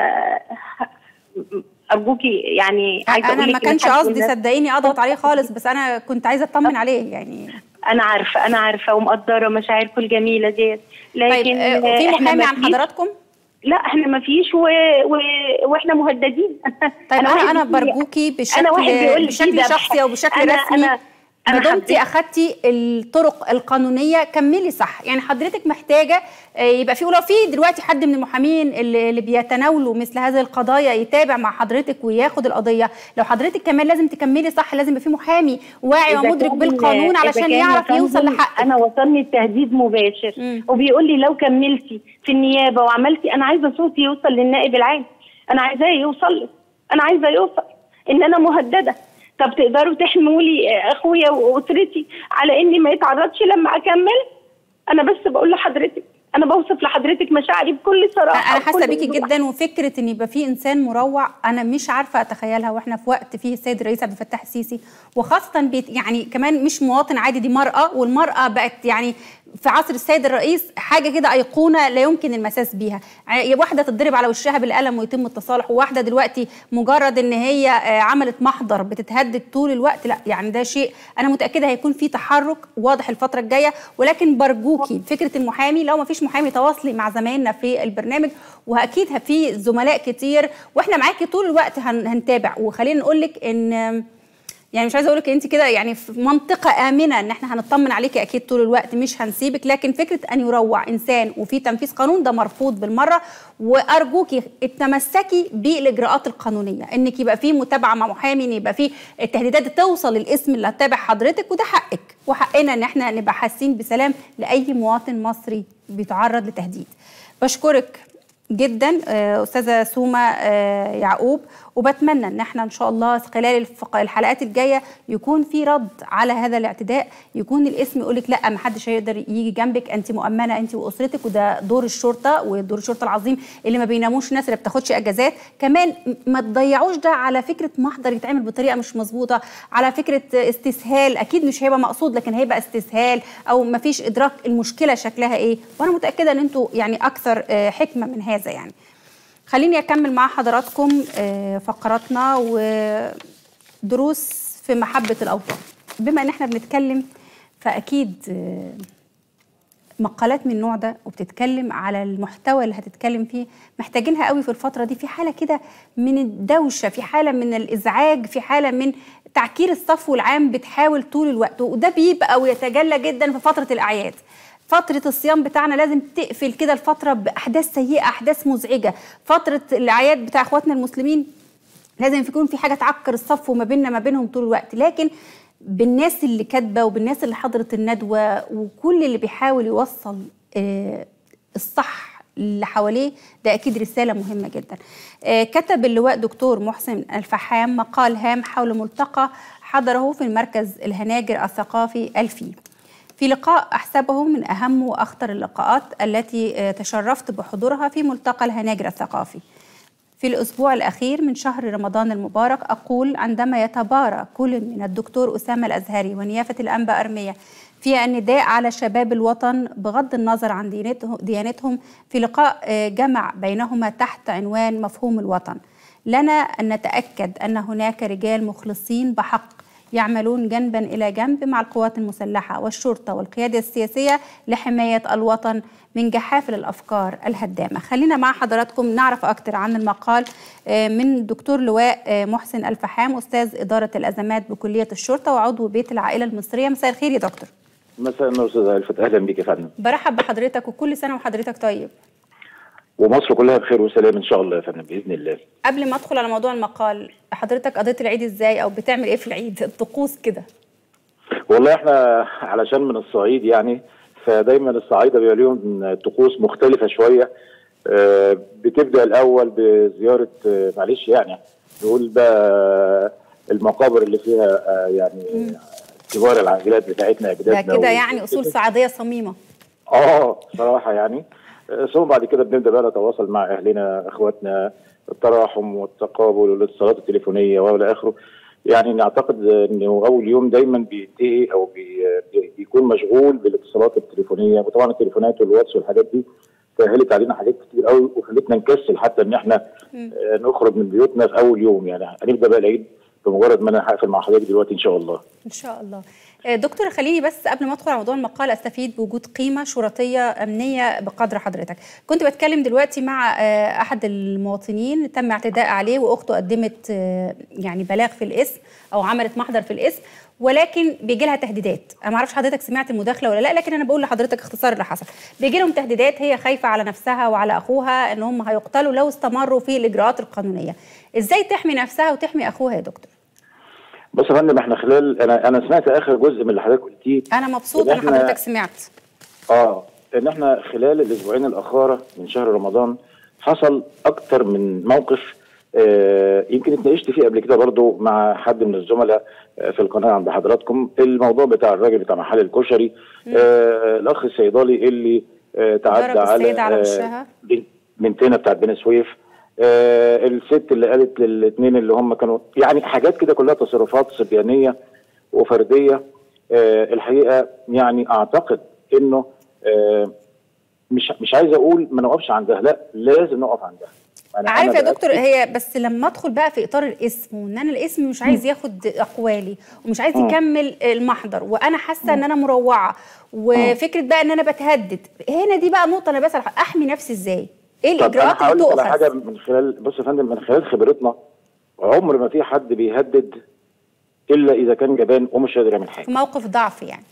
ارجوكي يعني عايزه انا أقول ما لك إن كانش الحمد قصدي لله- صدقيني اضغط عليه خالص بس انا كنت عايزه اطمن عليه يعني انا عارفه انا عارفه ومقدره مشاعركم الجميله ديت لكن طيب آه، في إحنا محامي ما عن فيش- حضراتكم لا احنا ما فيش و... و... واحنا مهددين طيب واحد انا انا بيقول لي- برجوكي بشكل أنا واحد بيقول لي بشكل في ذبح. شخصي او بشكل أنا رسمي أنا ما أنا دمتي حبيت- اخدتي الطرق القانونيه كملي صح يعني حضرتك محتاجه آه، يبقى في ولو في دلوقتي حد من المحامين اللي اللي بيتناولوا مثل هذه القضايا يتابع مع حضرتك وياخد القضيه لو حضرتك كمان لازم تكملي صح لازم يبقى في محامي واعي إذا ومدرك كان- بالقانون إذا علشان كان يعرف يا يوصل فندم لحقك انا وصلني التهديد مباشر مم. وبيقول لي لو كملتي في النيابه وعملتي انا عايزه صوتي يوصل للنائب العام انا عايزاه يوصل لي انا عايزه يوصل ان انا مهدده طب تقدروا تحموا لي اخويا واسرتي على اني ما يتعرضش لما اكمل انا بس بقول لحضرتك انا بوصف لحضرتك مشاعري بكل صراحه انا حاسه وبكل بيكي وضوح. جدا وفكره ان يبقى في انسان مروع انا مش عارفه اتخيلها واحنا في وقت فيه السيد الرئيس عبد الفتاح السيسي وخاصه بيت يعني كمان مش مواطن عادي دي مراه والمراه بقت يعني في عصر السيد الرئيس حاجه كده ايقونه لا يمكن المساس بيها ع- واحده تتضرب على وشها بالقلم ويتم التصالح وواحده دلوقتي مجرد ان هي آه، عملت محضر بتتهدد طول الوقت لا يعني ده شيء انا متاكده هيكون في تحرك واضح الفتره الجايه ولكن برجوكي فكره المحامي لو ما فيش محامي تواصلي مع زمايلنا في البرنامج واكيد في زملاء كتير واحنا معاكي طول الوقت هن- هنتابع وخلينا نقول لك ان يعني مش عايزه اقول لك انت كده يعني في منطقه امنه ان احنا هنطمن عليكي اكيد طول الوقت مش هنسيبك لكن فكره ان يروع انسان وفي تنفيذ قانون ده مرفوض بالمره وارجوكي تمسكي بالاجراءات القانونيه انك يبقى في متابعه مع محامي ان يبقى في التهديدات توصل للاسم اللي هتابع حضرتك وده حقك وحقنا ان احنا نبقى حاسين بسلام لاي مواطن مصري بيتعرض لتهديد بشكرك جدا استاذه سوما يعقوب وبتمنى ان احنا ان شاء الله خلال الحلقات الجايه يكون في رد على هذا الاعتداء يكون الاسم يقول لك لا ما حدش هيقدر يجي جنبك انت مؤمنه انت واسرتك وده دور الشرطه ودور الشرطه العظيم اللي ما بيناموش الناس اللي بتاخدش اجازات كمان ما تضيعوش ده على فكره محضر يتعمل بطريقه مش مظبوطه على فكره استسهال اكيد مش هيبقى مقصود لكن هيبقى استسهال او ما فيش ادراك المشكله شكلها ايه وانا متاكده ان انتوا يعني اكثر حكمه من هذا يعني خليني اكمل مع حضراتكم فقراتنا ودروس في محبه الاوطان بما ان احنا بنتكلم فاكيد مقالات من النوع ده وبتتكلم على المحتوى اللي هتتكلم فيه محتاجينها قوي في الفتره دي في حاله كده من الدوشه في حاله من الازعاج في حاله من تعكير الصفو العام بتحاول طول الوقت وده بيبقى ويتجلى جدا في فتره الاعياد فترة الصيام بتاعنا لازم تقفل كده الفترة بأحداث سيئة أحداث مزعجة فترة الأعياد بتاع إخواتنا المسلمين لازم يكون في حاجة تعكر الصف ما بيننا ما بينهم طول الوقت لكن بالناس اللي كاتبة وبالناس اللي حضرت الندوة وكل اللي بيحاول يوصل الصح اللي حواليه ده أكيد رسالة مهمة جدا كتب اللواء دكتور محسن الفحام مقال هام حول ملتقى حضره في المركز الهناجر الثقافي الفي في لقاء أحسبه من أهم وأخطر اللقاءات التي تشرفت بحضورها في ملتقى الهناجر الثقافي في الأسبوع الأخير من شهر رمضان المبارك أقول عندما يتبارى كل من الدكتور أسامة الأزهري ونيافة الأنبا أرمية في النداء على شباب الوطن بغض النظر عن ديانتهم في لقاء جمع بينهما تحت عنوان مفهوم الوطن لنا أن نتأكد أن هناك رجال مخلصين بحق يعملون جنبا الى جنب مع القوات المسلحه والشرطه والقياده السياسيه لحمايه الوطن من جحافل الافكار الهدامه. خلينا مع حضراتكم نعرف اكثر عن المقال من الدكتور لواء محسن الفحام استاذ اداره الازمات بكليه الشرطه وعضو بيت العائله المصريه. مساء الخير يا دكتور. مساء النور استاذ الفت اهلا بك يا فندم. برحب بحضرتك وكل سنه وحضرتك طيب. ومصر كلها بخير وسلام ان شاء الله يا فندم باذن الله. قبل ما ادخل على موضوع المقال حضرتك قضيت العيد ازاي او بتعمل ايه في العيد الطقوس كده والله احنا علشان من الصعيد يعني فدايما الصعايده بيبقى لهم طقوس مختلفه شويه آه بتبدا الاول بزياره آه معلش يعني نقول بقى المقابر اللي فيها آه يعني كبار العائلات بتاعتنا ده كده يعني اصول صعيديه صميمه اه صراحه يعني ثم بعد كده بنبدا بقى نتواصل مع اهلنا اخواتنا التراحم والتقابل والاتصالات التليفونيه والى اخره يعني نعتقد انه اول يوم دايما بينتهي او بي بيكون مشغول بالاتصالات التليفونيه وطبعا التليفونات والواتس والحاجات دي سهلت علينا حاجات كتير قوي وخلتنا نكسل حتى ان احنا آه نخرج من بيوتنا في اول يوم يعني هنبدا بقى العيد بمجرد ما انا هقفل مع حضرتك دلوقتي ان شاء الله. ان شاء الله. دكتور خليني بس قبل ما ادخل على موضوع المقال استفيد بوجود قيمه شرطيه امنيه بقدر حضرتك. كنت بتكلم دلوقتي مع احد المواطنين تم اعتداء عليه واخته قدمت يعني بلاغ في الاسم او عملت محضر في الاسم ولكن بيجي لها تهديدات انا ما اعرفش حضرتك سمعت المداخله ولا لا لكن انا بقول لحضرتك اختصار اللي حصل بيجي لهم تهديدات هي خايفه على نفسها وعلى اخوها ان هم هيقتلوا لو استمروا في الاجراءات القانونيه ازاي تحمي نفسها وتحمي اخوها يا دكتور بص يا فندم احنا خلال انا انا سمعت اخر جزء من اللي حضرتك قلتيه انا مبسوط ان حضرتك سمعت اه ان احنا خلال الاسبوعين الاخاره من شهر رمضان حصل اكتر من موقف آه يمكن اتناقشت فيه قبل كده برضو مع حد من الزملاء آه في القناه عند حضراتكم الموضوع بتاع الراجل بتاع محل الكشري آه الاخ الصيدلي اللي آه تعدى على, على وشها بنتنا بتاعت بني سويف آه الست اللي قالت للاثنين اللي هم كانوا يعني حاجات كده كلها تصرفات صبيانيه وفرديه آه الحقيقه يعني اعتقد انه آه مش مش عايز اقول ما نقفش عندها لا لازم نقف عندها أنا عارف يا دكتور هي بس لما ادخل بقى في اطار الاسم وان انا الاسم مش عايز ياخد اقوالي ومش عايز يكمل المحضر وانا حاسه ان انا مروعه وفكره بقى ان انا بتهدد هنا دي بقى نقطه انا بسال احمي نفسي ازاي؟ ايه الاجراءات اللي تؤخذ؟ على حاجه من خلال بص يا فندم من خلال خبرتنا عمر ما في حد بيهدد الا اذا كان جبان ومش قادر يعمل حاجه في موقف ضعف يعني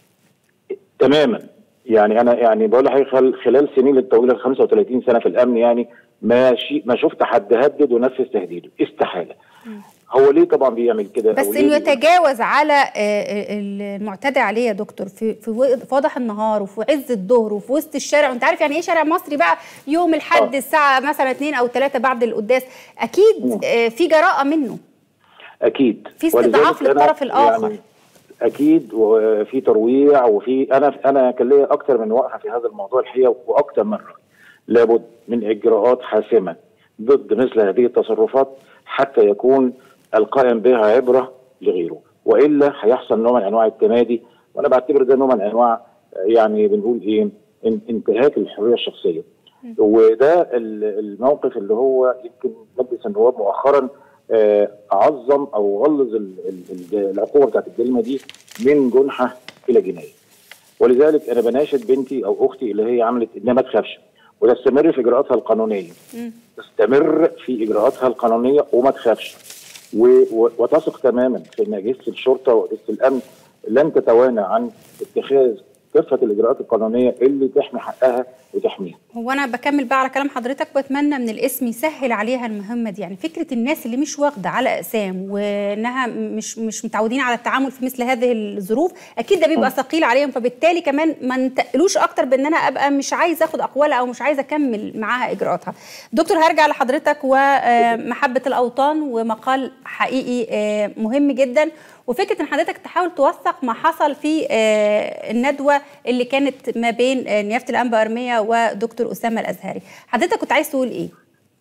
تماما يعني انا يعني بقول لحضرتك خل- خلال سنين الطويله 35 سنه في الامن يعني ما شي ما شفت حد هدد ونفذ تهديده استحاله هو ليه طبعا بيعمل كده بس أو ليه انه بي- يتجاوز على آه، المعتدى عليه يا دكتور في في و- في وضح النهار وفي عز الظهر وفي وسط الشارع وانت عارف يعني ايه شارع مصري بقى يوم الحد آه. الساعه مثلا 2 او 3 بعد القداس اكيد آه، في جراءه منه اكيد في استضعاف ولذلك أنا للطرف الآخر. يعني اكيد وفي ترويع وفي انا انا كان ليا اكتر من وقفه في هذا الموضوع الحقيقه واكتر من راي لابد من اجراءات حاسمه ضد مثل هذه التصرفات حتى يكون القائم بها عبره لغيره والا هيحصل نوع من انواع التمادي وانا بعتبر ده نوع من انواع يعني بنقول ايه ان- انتهاك الحريه الشخصيه وده ال- الموقف اللي هو يمكن مجلس النواب مؤخرا آه، عظم او غلظ ال- ال- ال- العقوبه بتاعت الجريمه دي من جنحه الى جنايه ولذلك انا بناشد بنتي او اختي اللي هي عملت انها ما تخافش وتستمر في اجراءاتها القانونيه تستمر في اجراءاتها القانونيه وما تخافش و- و- وتثق تماما في ان اجهزه الشرطه واجهزه الامن لن تتوانى عن اتخاذ كافه الاجراءات القانونيه اللي تحمي حقها وتحميها. هو انا بكمل بقى على كلام حضرتك واتمنى من الاسم يسهل عليها المهمه دي يعني فكره الناس اللي مش واخده على اقسام وانها مش مش متعودين على التعامل في مثل هذه الظروف اكيد ده بيبقى ثقيل عليهم فبالتالي كمان ما نتقلوش اكتر بان انا ابقى مش عايز اخد اقوالها او مش عايزه اكمل معاها اجراءاتها دكتور هرجع لحضرتك ومحبه الاوطان ومقال حقيقي آه، مهم جدا وفكره ان حضرتك تحاول توثق ما حصل في آه، الندوه اللي كانت ما بين آه، نيافه الانبا ارميه ودكتور اسامه الازهري حضرتك كنت عايز تقول ايه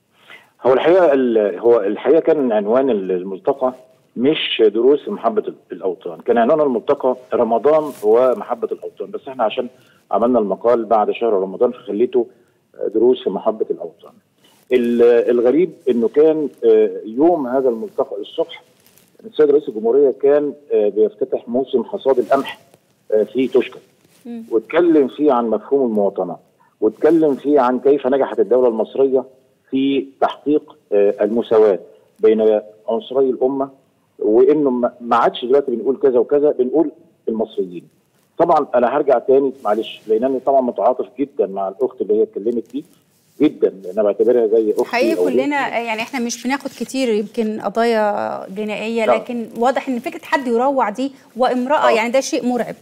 هو الحقيقه ال- هو الحقيقه كان عنوان الملتقى مش دروس محبه ال- الاوطان، كان عنوان الملتقى رمضان ومحبه الاوطان، بس احنا عشان عملنا المقال بعد شهر رمضان فخليته دروس في محبه الاوطان. ال- الغريب انه كان آه، يوم هذا الملتقى الصبح السيد رئيس الجمهوريه كان آه، بيفتتح موسم حصاد القمح آه، في توشكا. واتكلم فيه عن مفهوم المواطنه واتكلم فيه عن كيف نجحت الدوله المصريه في تحقيق آه، المساواه بين عنصري الامه وانه ما ما عادش دلوقتي بنقول كذا وكذا بنقول المصريين. طبعا انا هرجع تاني معلش لان انا طبعا متعاطف جدا مع الاخت اللي هي اتكلمت دي جدا لان انا بعتبرها زي اختي حقيقي أو كلنا يعني احنا مش بناخد كتير يمكن قضايا جنائيه لا. لكن واضح ان فكره حد يروع دي وامراه آه. يعني ده شيء مرعب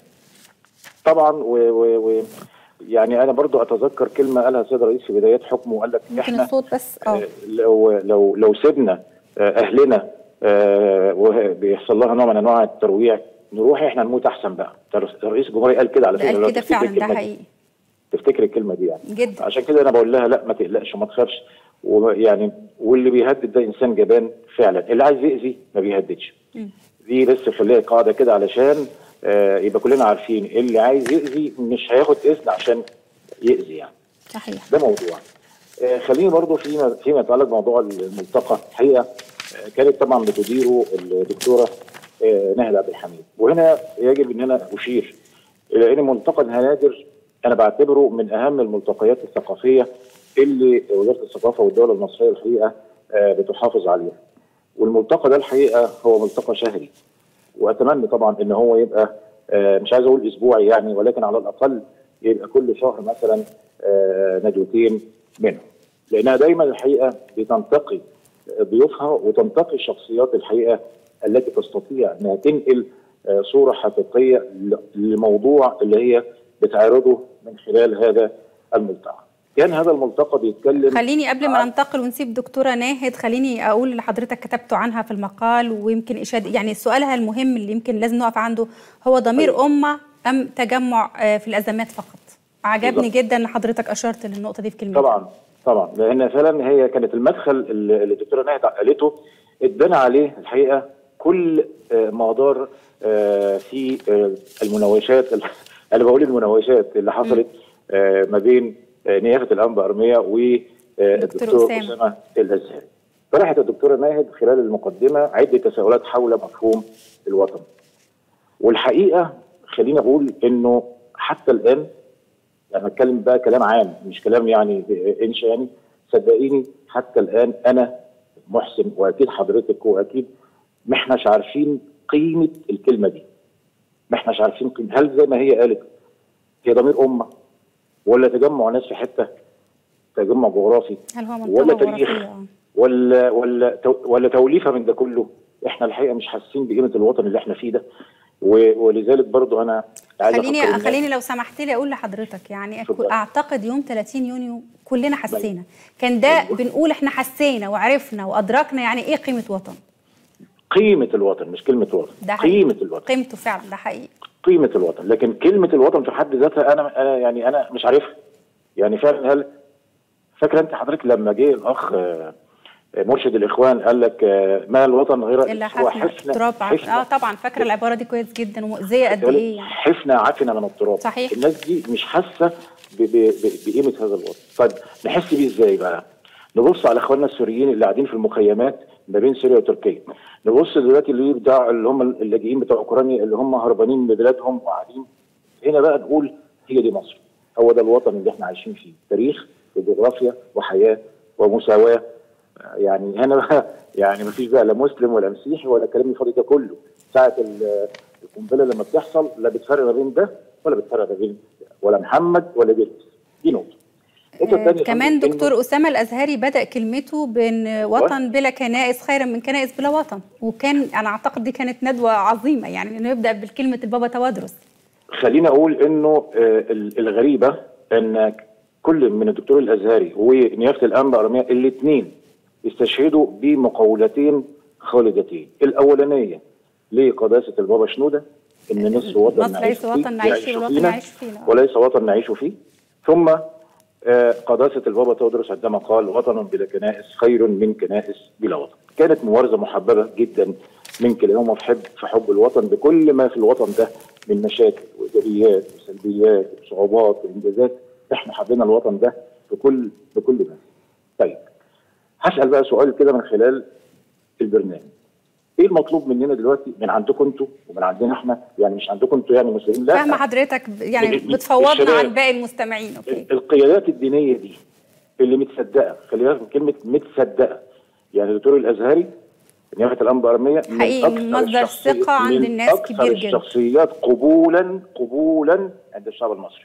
طبعا و, و, و يعني انا برضو اتذكر كلمه قالها السيد الرئيس في بدايات حكمه قال لك يمكن احنا الصوت بس اه آه، لو لو لو سيبنا آه، اهلنا آه، وبيحصل لها نوع من انواع الترويع نروح احنا نموت احسن بقى رئيس الجمهوريه قال كده على فكره قال لو كده تفتكر فعلا ده الكلمة دي. حقيقي تفتكر الكلمه دي يعني جدا عشان كده انا بقول لها لا ما تقلقش وما تخافش ويعني واللي بيهدد ده انسان جبان فعلا اللي عايز يأذي ما بيهددش دي بس خليها قاعده كده علشان آه يبقى كلنا عارفين اللي عايز يأذي مش هياخد اذن عشان يأذي يعني صحيح ده موضوع آه خليني برضو فيما فيما يتعلق بموضوع الملتقى الحقيقه آه كانت طبعا بتديره الدكتوره آه ناهد عبد الحميد وهنا يجب ان انا اشير الى ان ملتقى الهنادر انا بعتبره من اهم الملتقيات الثقافيه اللي وزاره الثقافه والدوله المصريه الحقيقه آه بتحافظ عليها والملتقى ده الحقيقه هو ملتقى شهري واتمنى طبعا ان هو يبقى آه مش عايز اقول اسبوعي يعني ولكن على الاقل يبقى كل شهر مثلا آه ندوتين منهم لانها دايما الحقيقه بتنتقي ضيوفها وتنتقي الشخصيات الحقيقه التي تستطيع انها تنقل آه صوره حقيقيه للموضوع اللي هي بتعرضه من خلال هذا الملتقى. كان هذا الملتقى بيتكلم خليني قبل ما ننتقل ونسيب دكتوره ناهد خليني اقول اللي حضرتك كتبته عنها في المقال ويمكن اشاد يعني سؤالها المهم اللي يمكن لازم نقف عنده هو ضمير أيوة. امه ام تجمع آه، في الازمات فقط عجبني بالظبط. جدا ان حضرتك اشرت للنقطه دي في كلمتين طبعا طبعا لان فعلا هي كانت المدخل اللي اللي الدكتوره ناهد قالته اتبنى عليه الحقيقه كل آه، ما دار آه، في آه، المناوشات انا بقول المناوشات اللي حصلت آه، ما بين آه، نيافه الانبا ارميه والدكتور أسامة. اسامه الازهري. طرحت الدكتوره ناهد خلال المقدمه عده تساؤلات حول مفهوم الوطن. والحقيقه خليني اقول انه حتى الان يعني اتكلم بقى كلام عام مش كلام يعني انشا يعني صدقيني حتى الان انا محسن واكيد حضرتك واكيد ما احناش عارفين قيمه الكلمه دي ما احناش عارفين قيمة. هل زي ما هي قالت هي ضمير امه ولا تجمع ناس في حته تجمع جغرافي هل هو ولا منطقه تاريخ جغرافيه آه. ولا ولا تو- ولا توليفه من ده كله احنا الحقيقه مش حاسين بقيمه الوطن اللي احنا فيه ده و- ولذلك برضو انا عايز خليني أفكر الناس- خليني لو سمحت لي اقول لحضرتك يعني اتفضل. اعتقد يوم 30 يونيو كلنا حسينا كان ده بنقول احنا حسينا وعرفنا وادركنا يعني ايه قيمه وطن قيمه الوطن مش كلمه وطن ده حقيقي. قيمه الوطن قيمته فعلا ده حقيقي قيمه الوطن لكن كلمه الوطن في حد ذاتها انا انا يعني انا مش عارفها يعني فعلا هل فاكره انت حضرتك لما جه الاخ آه، مرشد الاخوان قال لك آه، ما الوطن غير الا هو حفنه تراب عف- اه طبعا فاكره العباره دي كويس جدا ومؤذيه قد يقول ايه يعني حفنة عفنة من التراب صحيح. الناس دي مش حاسة ب- ب- ب- بقيمة هذا الوطن طيب نحس بيه ازاي بقى نبص على اخواننا السوريين اللي قاعدين في المخيمات ما بين سوريا وتركيا نبص دلوقتي اللي بتاع اللي هم اللاجئين بتوع اوكرانيا اللي هم هربانين من بلادهم وقاعدين هنا بقى نقول هي دي مصر هو ده الوطن اللي احنا عايشين فيه تاريخ وجغرافيا وحياة ومساواة يعني هنا بقى يعني ما فيش بقى لا مسلم ولا مسيحي ولا الكلام الفاضي ده كله ساعة ال- القنبلة لما بتحصل لا بتفرق ما بين ده ولا بتفرق ما بين ولا محمد ولا بيلبس دي نقطة النقطة آه الثانية كمان إنه- دكتور اسامه الازهري بدا كلمته بان وطن بلا كنائس خيرا من كنائس بلا وطن وكان انا اعتقد دي كانت ندوه عظيمه يعني انه يبدا بالكلمه البابا توادرس خليني اقول انه آه، ال- الغريبه ان كل من الدكتور الازهري ونيافه الانبا ارميا الاثنين استشهدوا بمقولتين خالدتين الاولانيه لقداسه البابا شنوده ان مصر وطن مصر ليس نعيش وطن فيه، نعيش فيه، يعيش الوطن فينا، نعيش فيه، لا. وليس وطن نعيش فيه ثم آه، قداسه البابا تودرس عندما قال وطن بلا كنائس خير من كنائس بلا وطن كانت مبارزه محببه جدا من كلاهما في حب في حب الوطن بكل ما في الوطن ده من مشاكل وايجابيات وسلبيات وصعوبات وانجازات احنا حبينا الوطن ده بكل بكل ما طيب هسال بقى سؤال كده من خلال البرنامج ايه المطلوب مننا دلوقتي من عندكم انتوا ومن عندنا احنا يعني مش عندكم انتوا يعني مسلمين لا فاهمه حضرتك ب- يعني ال- بتفوضنا الشباب. عن باقي المستمعين اوكي القيادات الدينيه دي اللي متصدقه خلي بالك من كلمه متصدقه يعني الدكتور الازهري نيابه الانبا ارميه من حقيقي أكثر مصدر الشخصي- ثقة عند من الناس أكثر كبير جدا. الشخصيات قبولا قبولا عند الشعب المصري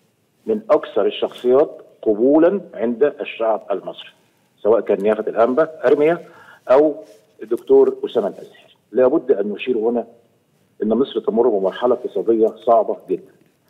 من اكثر الشخصيات قبولا عند الشعب المصري سواء كان نيافه الانبا ارميه او الدكتور اسامه الازهري لابد ان نشير هنا ان مصر تمر بمرحله اقتصاديه صعبه جدا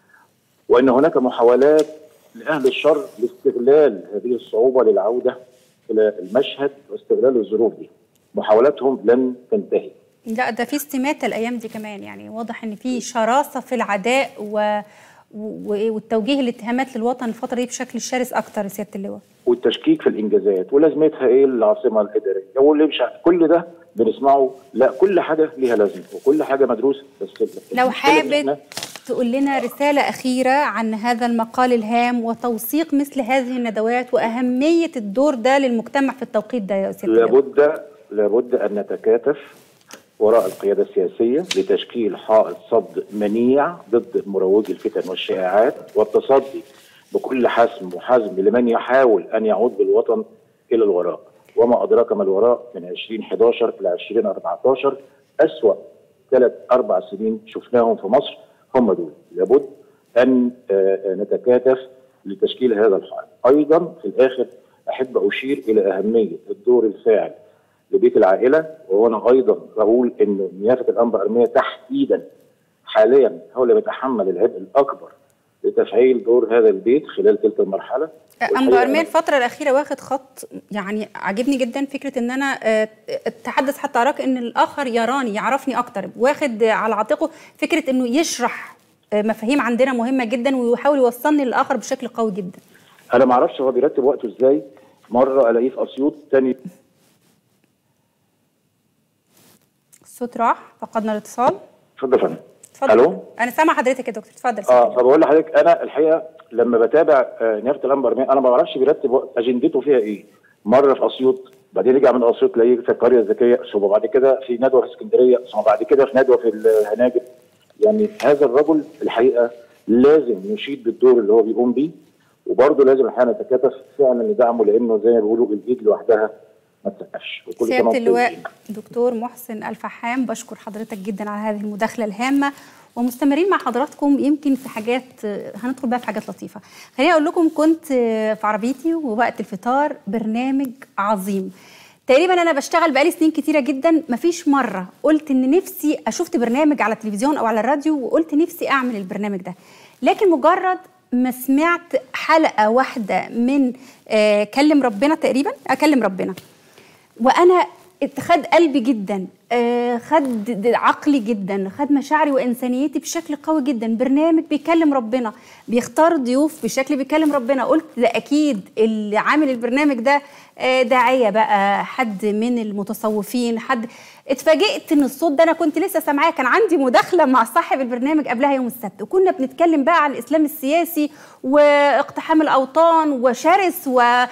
وان هناك محاولات لاهل الشر لاستغلال هذه الصعوبه للعوده الى المشهد واستغلال الظروف دي محاولاتهم لن تنتهي لا ده في استماتة الايام دي كمان يعني واضح ان في شراسه في العداء و... و... والتوجيه الاتهامات للوطن الفتره دي بشكل شرس اكتر يا سياده اللواء والتشكيك في الانجازات ولازمتها ايه العاصمه الاداريه واللي مش ع- كل ده بنسمعه لا كل حاجه ليها لازمه وكل حاجه مدروسه بس لو المشكلة إن حابب إحنا- تقول لنا رسالة أخيرة عن هذا المقال الهام وتوثيق مثل هذه الندوات وأهمية الدور ده للمجتمع في التوقيت ده يا سيادة اللواء. لابد لابد ان نتكاتف وراء القياده السياسيه لتشكيل حائط صد منيع ضد مروجي الفتن والشائعات والتصدي بكل حسم وحزم لمن يحاول ان يعود بالوطن الى الوراء وما ادراك ما الوراء من 2011 الى 2014 اسوا ثلاث اربع سنين شفناهم في مصر هم دول لابد ان آه، آه، نتكاتف لتشكيل هذا الحائط ايضا في الاخر احب اشير الى اهميه الدور الفاعل لبيت العائله وانا ايضا بقول ان نيافه الانبا ارميه تحديدا حاليا هو اللي بيتحمل العبء الاكبر لتفعيل دور هذا البيت خلال تلك المرحله أنبا والحقيقة أرمية أنا- الفترة الأخيرة واخد خط يعني عاجبني جدا فكرة إن أنا آه، أتحدث حتى أراك إن الآخر يراني يعرفني أكتر واخد على عاتقه فكرة إنه يشرح آه، مفاهيم عندنا مهمة جدا ويحاول يوصلني للآخر بشكل قوي جدا انا ما اعرفش هو بيرتب وقته ازاي مره الاقيه في اسيوط تاني الصوت راح فقدنا الاتصال اتفضل يا فندم اتفضل الو أنا سامع حضرتك يا دكتور اتفضل اه سامع. فبقول لحضرتك انا الحقيقه لما بتابع آه، نيافه الانبا ارميه انا ما بعرفش بيرتب وقت اجندته فيها ايه مره في اسيوط بعدين يرجع من اسيوط تلاقيه في القريه الذكيه ثم بعد كده في ندوه في اسكندريه ثم بعد كده في ندوه في الهناجر يعني هذا الرجل الحقيقه لازم يشيد بالدور اللي هو بيقوم بيه وبرضه لازم الحقيقه نتكاتف فعلا لدعمه لانه زي ما بيقولوا الايد لوحدها ما تسقفش وكل سنه سياده وانتم اللواء طيبين. دكتور محسن الفحام بشكر حضرتك جدا على هذه المداخله الهامه ومستمرين مع حضراتكم يمكن في حاجات آه، هندخل بقى في حاجات لطيفه خليني اقول لكم كنت آه، في عربيتي ووقت الفطار برنامج عظيم تقريبا انا بشتغل بقالي سنين كتيره جدا مفيش مره قلت ان نفسي اشوفت برنامج على التلفزيون او على الراديو وقلت نفسي اعمل البرنامج ده لكن مجرد ما سمعت حلقه واحده من آه كلم ربنا تقريبا اكلم ربنا وانا خد قلبي جدا آه، خد د- عقلي جدا خد مشاعري وانسانيتي بشكل قوي جدا برنامج بيكلم ربنا بيختار ضيوف بشكل بيكلم ربنا قلت ده اكيد اللي عامل البرنامج ده آه، داعيه بقى حد من المتصوفين حد اتفاجئت ان الصوت ده انا كنت لسه سامعاه كان عندي مداخله مع صاحب البرنامج قبلها يوم السبت وكنا بنتكلم بقى عن الاسلام السياسي واقتحام الاوطان وشرس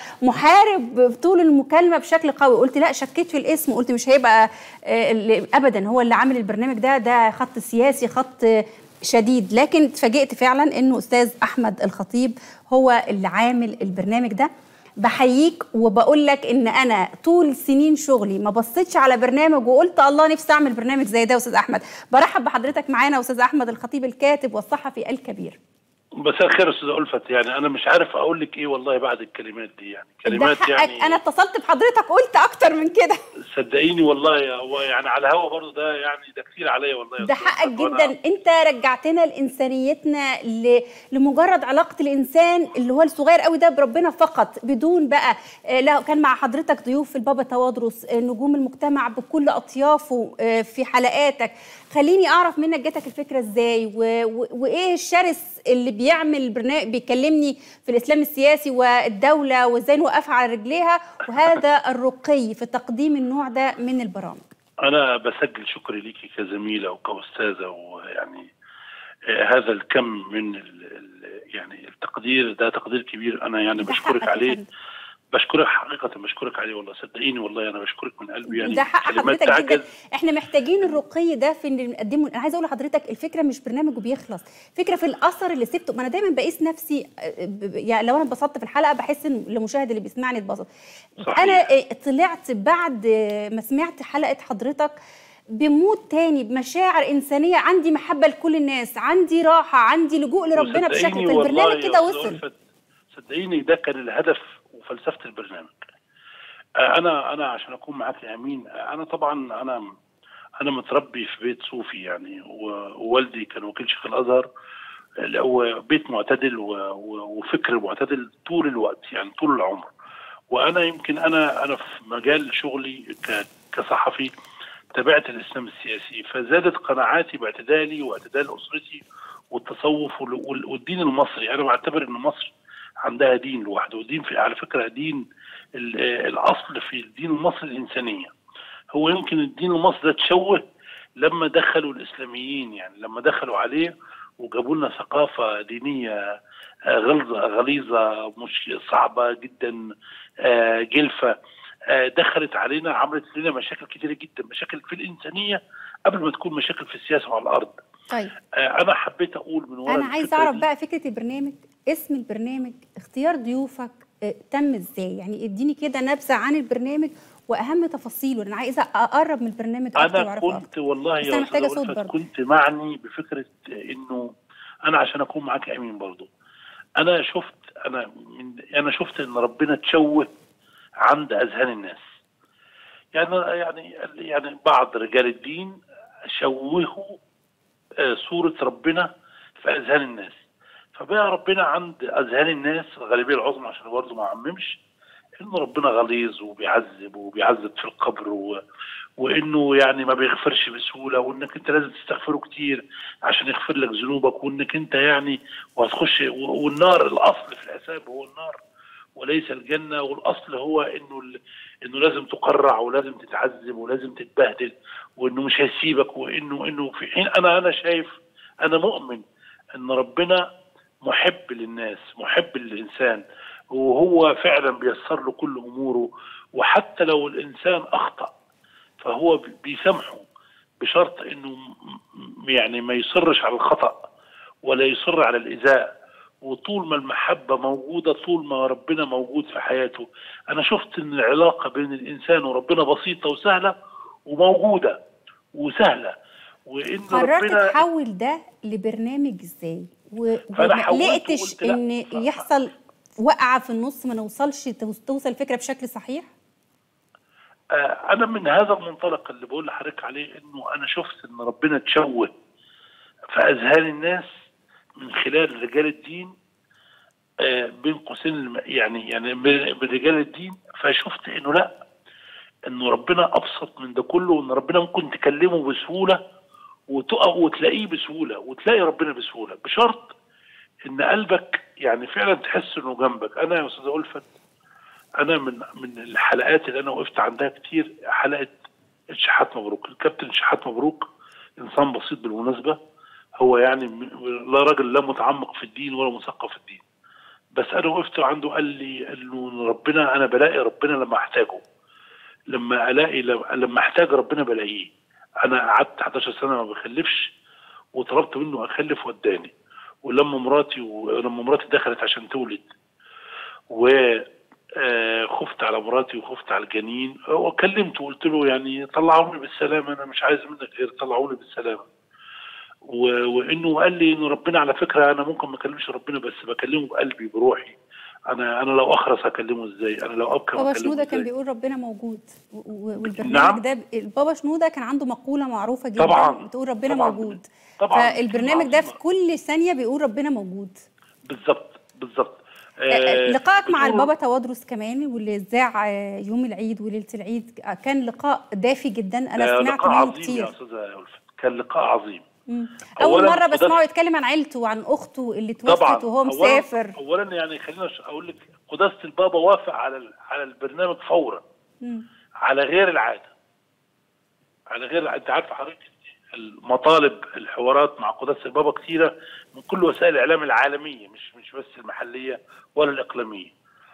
ومحارب طول المكالمه بشكل قوي قلت لا شكيت في الاسم قلت مش هيبقى آه، اللي- ابدا هو اللي عامل البرنامج ده ده خط سياسي خط آه، شديد لكن اتفاجئت فعلا انه استاذ احمد الخطيب هو اللي عامل البرنامج ده بحييك وبقول لك ان انا طول سنين شغلي ما بصيتش على برنامج وقلت الله نفسي اعمل برنامج زي ده يا استاذ احمد برحب بحضرتك معانا استاذ احمد الخطيب الكاتب والصحفي الكبير مساء الخير استاذ ألفت يعني انا مش عارف اقول لك ايه والله بعد الكلمات دي يعني ده كلمات حقك يعني انا اتصلت بحضرتك قلت اكتر من كده صدقيني والله هو يعني على الهوا برضه ده يعني ده كتير عليا والله يا ده أستاذ حقك ألفت. وأنا- جدا انت رجعتنا لانسانيتنا ل... لمجرد علاقه الانسان اللي هو الصغير قوي ده بربنا فقط بدون بقى آه، لا كان مع حضرتك ضيوف في البابا توادرس آه، نجوم المجتمع بكل اطيافه آه، في حلقاتك خليني اعرف منك جاتك الفكره ازاي و... و... وايه الشرس اللي بيعمل برنامج بيكلمني في الاسلام السياسي والدوله وازاي نوقفها على رجليها وهذا الرقي في تقديم النوع ده من البرامج انا بسجل شكري ليكي كزميله وكاستاذه ويعني آه، هذا الكم من ال ال يعني التقدير ده تقدير كبير انا يعني ده بشكرك حقك يا عليه فندم. بشكرك حقيقه بشكرك عليه والله صدقيني والله انا بشكرك من قلبي يعني ده حق كلمات حضرتك جدا تعجز احنا محتاجين الرقي ده في ان نقدمه انا عايزه اقول لحضرتك الفكره مش برنامج وبيخلص فكره في الاثر اللي سبته ما انا دايما بقيس نفسي آه، ب- ب- يعني لو انا اتبسطت في الحلقه بحس ان المشاهد اللي بيسمعني اتبسط صحيح. انا آه، طلعت بعد آه، ما سمعت حلقه حضرتك بمود تاني بمشاعر انسانيه عندي محبه لكل الناس عندي راحه عندي لجوء لربنا بشكل وصدقيني في والله البرنامج يا كده أستاذ وصل ألفت، صدقيني ده كان الهدف وفلسفه البرنامج آه، انا انا عشان اكون معاك يا امين آه، انا طبعا انا انا متربي في بيت صوفي يعني و- ووالدي كان وكيل شيخ الازهر اللي هو بيت معتدل و- و- وفكر معتدل طول الوقت يعني طول العمر وانا يمكن انا انا في مجال شغلي ك- كصحفي تابعت الاسلام السياسي فزادت قناعاتي باعتدالي واعتدال اسرتي والتصوف وال- وال- والدين المصري انا بعتبر ان مصر عندها دين لوحده ودين في على فكره دين ال- الاصل في الدين المصري الانسانيه هو يمكن الدين المصري ده تشوه لما دخلوا الاسلاميين يعني لما دخلوا عليه وجابوا لنا ثقافه دينيه آه، غلظه غليظه مش صعبه جدا آه، جلفه آه، دخلت علينا عملت لنا مشاكل كتيره جدا مشاكل في الانسانيه قبل ما تكون مشاكل في السياسه وعلى الارض طيب آه، انا حبيت اقول من ورا انا عايز الفكرة اعرف دي- بقى فكره البرنامج اسم البرنامج اختيار ضيوفك آه، تم ازاي يعني اديني كده نبذه عن البرنامج واهم تفاصيله انا عايزه اقرب من البرنامج اكتر انا واعرفه كنت اكتر والله بس يا أنا محتاجة أستاذة صوت ألفت برضه. كنت معني بفكره انه انا عشان اكون معاك يا امين برضه انا شفت انا من انا شفت ان ربنا تشوه عند اذهان الناس يعني يعني يعني بعض رجال الدين شوهوا آه، صوره ربنا في اذهان الناس فبقى ربنا عند اذهان الناس الغالبيه العظمى عشان برضه ما اعممش انه ربنا غليظ وبيعذب وبيعذب في القبر و... وانه يعني ما بيغفرش بسهوله وانك انت لازم تستغفره كتير عشان يغفر لك ذنوبك وانك انت يعني وهتخش و- والنار الاصل في الحساب هو النار وليس الجنه والاصل هو انه ال... انه لازم تقرع ولازم تتعذب ولازم تتبهدل وانه مش هيسيبك وانه انه في حين انا انا شايف انا مؤمن ان ربنا محب للناس محب للانسان وهو فعلا بيسر له كل اموره وحتى لو الانسان اخطا فهو بي- بيسامحه بشرط انه م- م- يعني ما يصرش على الخطا ولا يصر على الايذاء وطول ما المحبة موجودة طول ما ربنا موجود في حياته أنا شفت إن العلاقة بين الإنسان وربنا بسيطة وسهلة وموجودة وسهلة وإن قررت ربنا تحول ده لبرنامج ازاي و- فأنا وما حولته قلقتش وقلت لا. ان ف- يحصل وقعه في النص ما نوصلش توص- توصل الفكره بشكل صحيح آه، انا من هذا المنطلق اللي بقول لحضرتك عليه انه انا شفت ان ربنا تشوه في اذهان الناس من خلال رجال الدين آه، بين قوسين الم- يعني يعني من من رجال الدين فشفت انه لا انه ربنا ابسط من ده كله وان ربنا ممكن تكلمه بسهوله وتقف وتلاقيه بسهوله وتلاقي ربنا بسهوله بشرط ان قلبك يعني فعلا تحس انه جنبك انا يا استاذ الفت انا من من الحلقات اللي انا وقفت عندها كتير حلقه الشحات مبروك الكابتن الشحات مبروك انسان بسيط بالمناسبه هو يعني م- لا راجل لا متعمق في الدين ولا مثقف في الدين بس انا وقفت عنده قال لي انه ربنا انا بلاقي ربنا لما احتاجه لما الاقي لما احتاج ربنا بلاقيه انا قعدت 11 سنه ما بخلفش وطلبت منه اخلف وداني ولما مراتي ولما مراتي دخلت عشان تولد و آه، خفت على مراتي وخفت على الجنين وكلمته وقلت له يعني طلعوني بالسلامه انا مش عايز منك غير طلعوني بالسلامه و- وانه قال لي انه ربنا على فكره انا ممكن ما اكلمش ربنا بس بكلمه بقلبي بروحي انا انا لو اخرس هكلمه ازاي انا لو ابكى بابا هكلمه شنوده كان ازاي بيقول ربنا موجود و- و- والبرنامج نعم. ده ب- البابا شنوده كان عنده مقوله معروفه جدا طبعاً. بتقول ربنا طبعاً. موجود طبعاً. فالبرنامج ده في عظيمة. كل ثانيه بيقول ربنا موجود بالظبط بالظبط آه، لقائك مع بتقول- البابا توادرس كمان واللي ذاع آه، يوم العيد وليله العيد آه، كان لقاء دافي جدا انا آه، سمعت لقاء منه عظيم يا كتير استاذه ألفت كان لقاء عظيم مم. اول أولاً مره بسمعه قداسة- يتكلم عن عيلته وعن اخته اللي طبعا توفت وهو أولاً- مسافر اولا يعني خلينا ش- اقول لك قداسه البابا وافق على ال- على البرنامج فورا مم. على غير العاده على غير العادة. انت عارف حضرتك المطالب الحوارات مع قداسه البابا كثيره من كل وسائل الاعلام العالميه مش مش بس المحليه ولا الاقليميه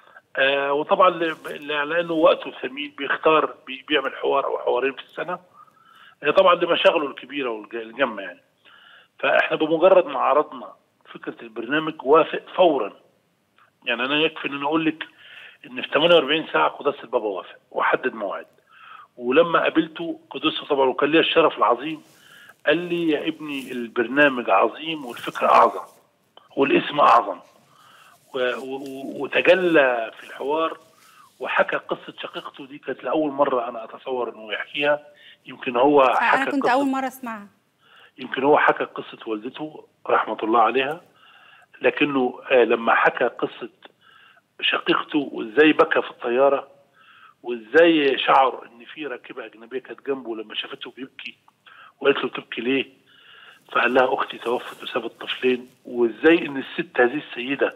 آه وطبعا ل- ل- لانه وقته ثمين بيختار بي- بيعمل حوار او حوارين في السنه آه طبعا لمشاغله الكبيره والجمه يعني فاحنا بمجرد ما عرضنا فكره البرنامج وافق فورا يعني انا يكفي ان انا اقول لك ان في 48 ساعه قداسه البابا وافق وحدد موعد ولما قابلته قدسه طبعا وكان ليا الشرف العظيم قال لي يا ابني البرنامج عظيم والفكره اعظم والاسم اعظم و- و- وتجلى في الحوار وحكى قصه شقيقته دي كانت لاول مره انا اتصور انه يحكيها يمكن هو حكى انا كنت قصة اول مره اسمعها يمكن هو حكى قصة والدته رحمة الله عليها لكنه آه، لما حكى قصة شقيقته وازاي بكى في الطيارة وازاي شعر ان في راكبة اجنبية كانت جنبه لما شافته بيبكي وقالت له بتبكي ليه؟ فقال لها اختي توفت وسابت طفلين وازاي ان الست هذه السيدة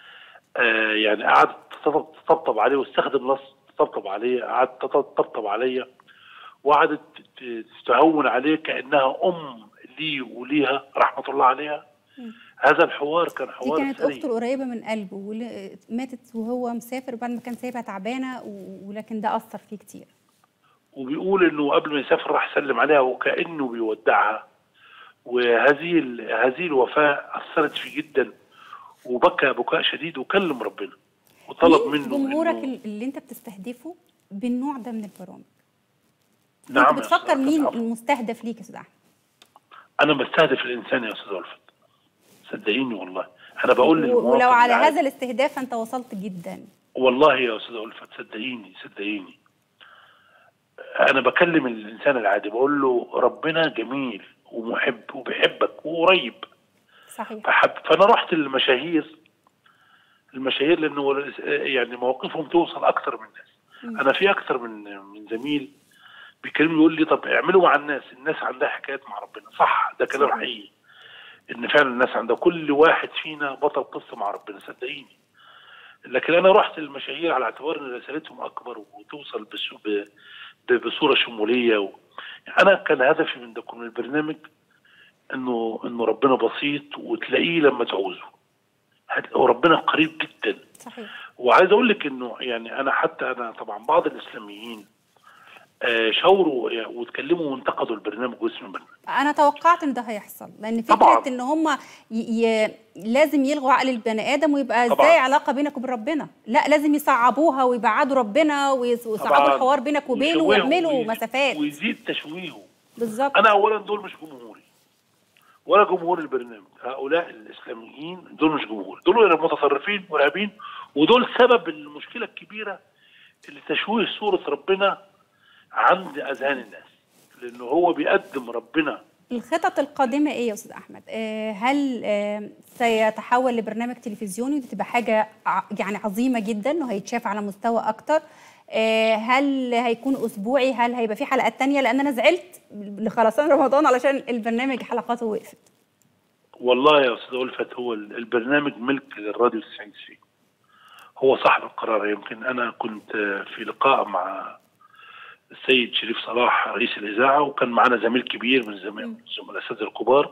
آه يعني قعدت تطب- تطبطب عليه واستخدم لفظ تطبطب عليه قعدت تطبطب عليا وقعدت ت- تهون عليه كانها ام لي وليها رحمه الله عليها هذا الحوار كان دي حوار كانت ثري اخته القريبه من قلبه واللي ماتت وهو مسافر بعد ما كان سايبها تعبانه و- ولكن ده اثر فيه كتير وبيقول انه قبل ما يسافر راح سلم عليها وكانه بيودعها وهذه ال- هذه الوفاه اثرت فيه جدا وبكى بكاء شديد وكلم ربنا وطلب مين منه جمهورك إنه- اللي انت بتستهدفه بالنوع ده من البرامج نعم انت يا بتفكر أستاذ مين عفوا. المستهدف ليك يا استاذ احمد انا بستهدف الانسان يا استاذ الفت صدقيني والله انا بقول و- للمواطن ولو على العادي- هذا الاستهداف انت وصلت جدا والله يا استاذ ألفت صدقيني صدقيني انا بكلم الانسان العادي بقول له ربنا جميل ومحب وبيحبك وقريب صحيح فحب فانا رحت للمشاهير المشاهير لانه يعني مواقفهم توصل اكتر من الناس انا في اكتر من من زميل بيكلمني يقول لي طب اعملوا مع الناس الناس عندها حكايات مع ربنا صح ده كلام صحيح. حقيقي ان فعلا الناس عندها كل واحد فينا بطل قصه مع ربنا صدقيني لكن انا رحت للمشاهير على اعتبار ان رسالتهم اكبر وتوصل بس- ب- ب- بصوره شموليه و... انا كان هدفي من ده من البرنامج انه انه ربنا بسيط وتلاقيه لما تعوزه هت- وربنا قريب جدا صحيح وعايز اقول لك انه يعني انا حتى انا طبعا بعض الاسلاميين آه، شاوروا واتكلموا وانتقدوا البرنامج واسم البرنامج انا توقعت ان ده هيحصل لان فكره طبعاً. ان هم ي... ي... لازم يلغوا عقل البني ادم ويبقى طبعاً. ازاي علاقه بينك وبين ربنا لا لازم يصعبوها ويبعدوا ربنا ويص- ويصعبوا طبعاً. الحوار بينك وبينه ويشوهوا ويعملوا ويزيد- مسافات ويزيد تشويهه بالظبط انا اولا دول مش جمهوري ولا جمهور البرنامج هؤلاء الاسلاميين دول مش جمهور دول متطرفين مرعبين ودول سبب المشكله الكبيره اللي تشويه صوره ربنا عند اذهان الناس لانه هو بيقدم ربنا الخطط القادمه ايه يا استاذ احمد آه، هل آه، سيتحول لبرنامج تلفزيوني ودي تبقى حاجه ع- يعني عظيمه جدا وهيتشاف على مستوى اكتر آه، هل هيكون اسبوعي هل هيبقى في حلقات تانية لان انا زعلت لخلصان رمضان علشان البرنامج حلقاته وقفت والله يا استاذ ألفت هو ال- البرنامج ملك للراديو 90 هو صاحب القرار يمكن انا كنت في لقاء مع السيد شريف صلاح رئيس الاذاعه وكان معنا زميل كبير من زملاء زملاء الاساتذه الكبار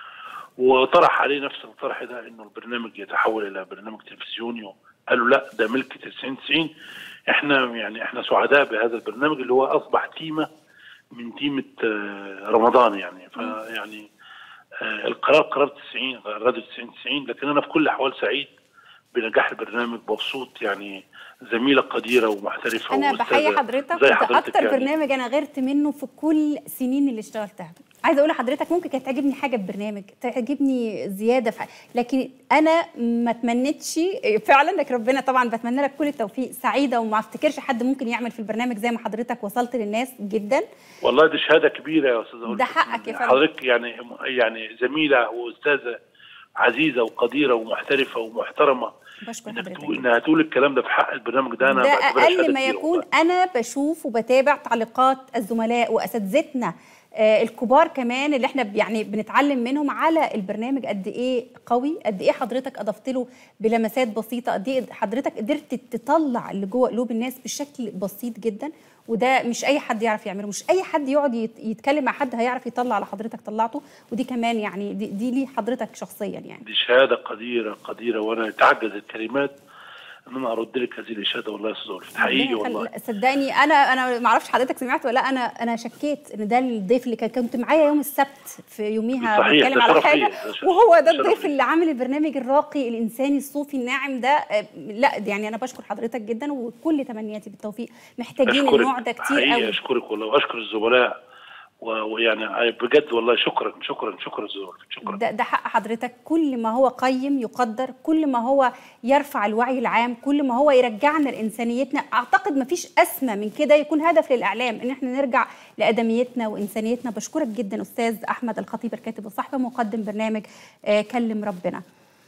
وطرح عليه نفس الطرح ده انه البرنامج يتحول الى برنامج تلفزيوني قالوا لا ده ملك 90 90 احنا يعني احنا سعداء بهذا البرنامج اللي هو اصبح تيمه من تيمه آه، رمضان يعني فيعني آه، القرار قرار 90 راديو 90 90 لكن انا في كل الاحوال سعيد بنجاح البرنامج مبسوط يعني زميله قديره ومحترفه انا وأستاذة بحيي حضرتك زي وده حضرتك اكتر يعني. برنامج انا غيرت منه في كل سنين اللي اشتغلتها عايزه اقول لحضرتك ممكن كانت تعجبني حاجه في برنامج تعجبني زياده في حاجة. لكن انا ما تمنيتش فعلا لك ربنا طبعا بتمنى لك كل التوفيق سعيده وما افتكرش حد ممكن يعمل في البرنامج زي ما حضرتك وصلت للناس جدا والله دي شهاده كبيره يا استاذ ده حقك يا فندم. حضرتك يعني يعني زميله واستاذه عزيزه وقديره ومحترفه ومحترمه بشكر انك حضرتك تقول انها تقول الكلام ده في حق البرنامج ده انا ده بعتبرها شهادة اقل ما كبيرة يكون والله. انا بشوف وبتابع تعليقات الزملاء واساتذتنا آه، الكبار كمان اللي احنا ب- يعني بنتعلم منهم على البرنامج قد ايه قوي قد ايه حضرتك اضفت له بلمسات بسيطه قد ايه حضرتك قدرت تطلع اللي جوه قلوب الناس بشكل بسيط جدا وده مش اي حد يعرف يعمله مش اي حد يقعد يت- يتكلم مع حد هيعرف يطلع على حضرتك طلعته ودي كمان يعني دي, دي ليه حضرتك شخصيا يعني دي شهاده قديره قديره وانا تعجز الكلمات ان انا ارد لك هذه الاشاده والله يا استاذ ألفت حقيقي ربنا والله يخلي- صدقني انا انا ما اعرفش حضرتك سمعت ولا لأ، انا انا شكيت ان ده الضيف اللي كان- كنت معايا يوم السبت في يوميها صحيح، بنتكلم ده على شرف حاجه ليا، ده شرف- وهو ده شرف الضيف ليا. اللي عامل البرنامج الراقي الانساني الصوفي الناعم ده آه، لا يعني انا بشكر حضرتك جدا وكل تمنياتي بالتوفيق محتاجين أشكرك. النوع ده كتير حقيقي قوي اشكرك والله واشكر الزملاء و- ويعني بجد والله شكرا شكرا شكرا استاذ ألفت، شكرا ده, ده حق حضرتك كل ما هو قيم يقدر كل ما هو يرفع الوعي العام كل ما هو يرجعنا لانسانيتنا اعتقد ما فيش اسمى من كده يكون هدف للاعلام ان احنا نرجع لادميتنا وانسانيتنا بشكرك جدا استاذ احمد الخطيب الكاتب الصحفي مقدم برنامج آه كلم ربنا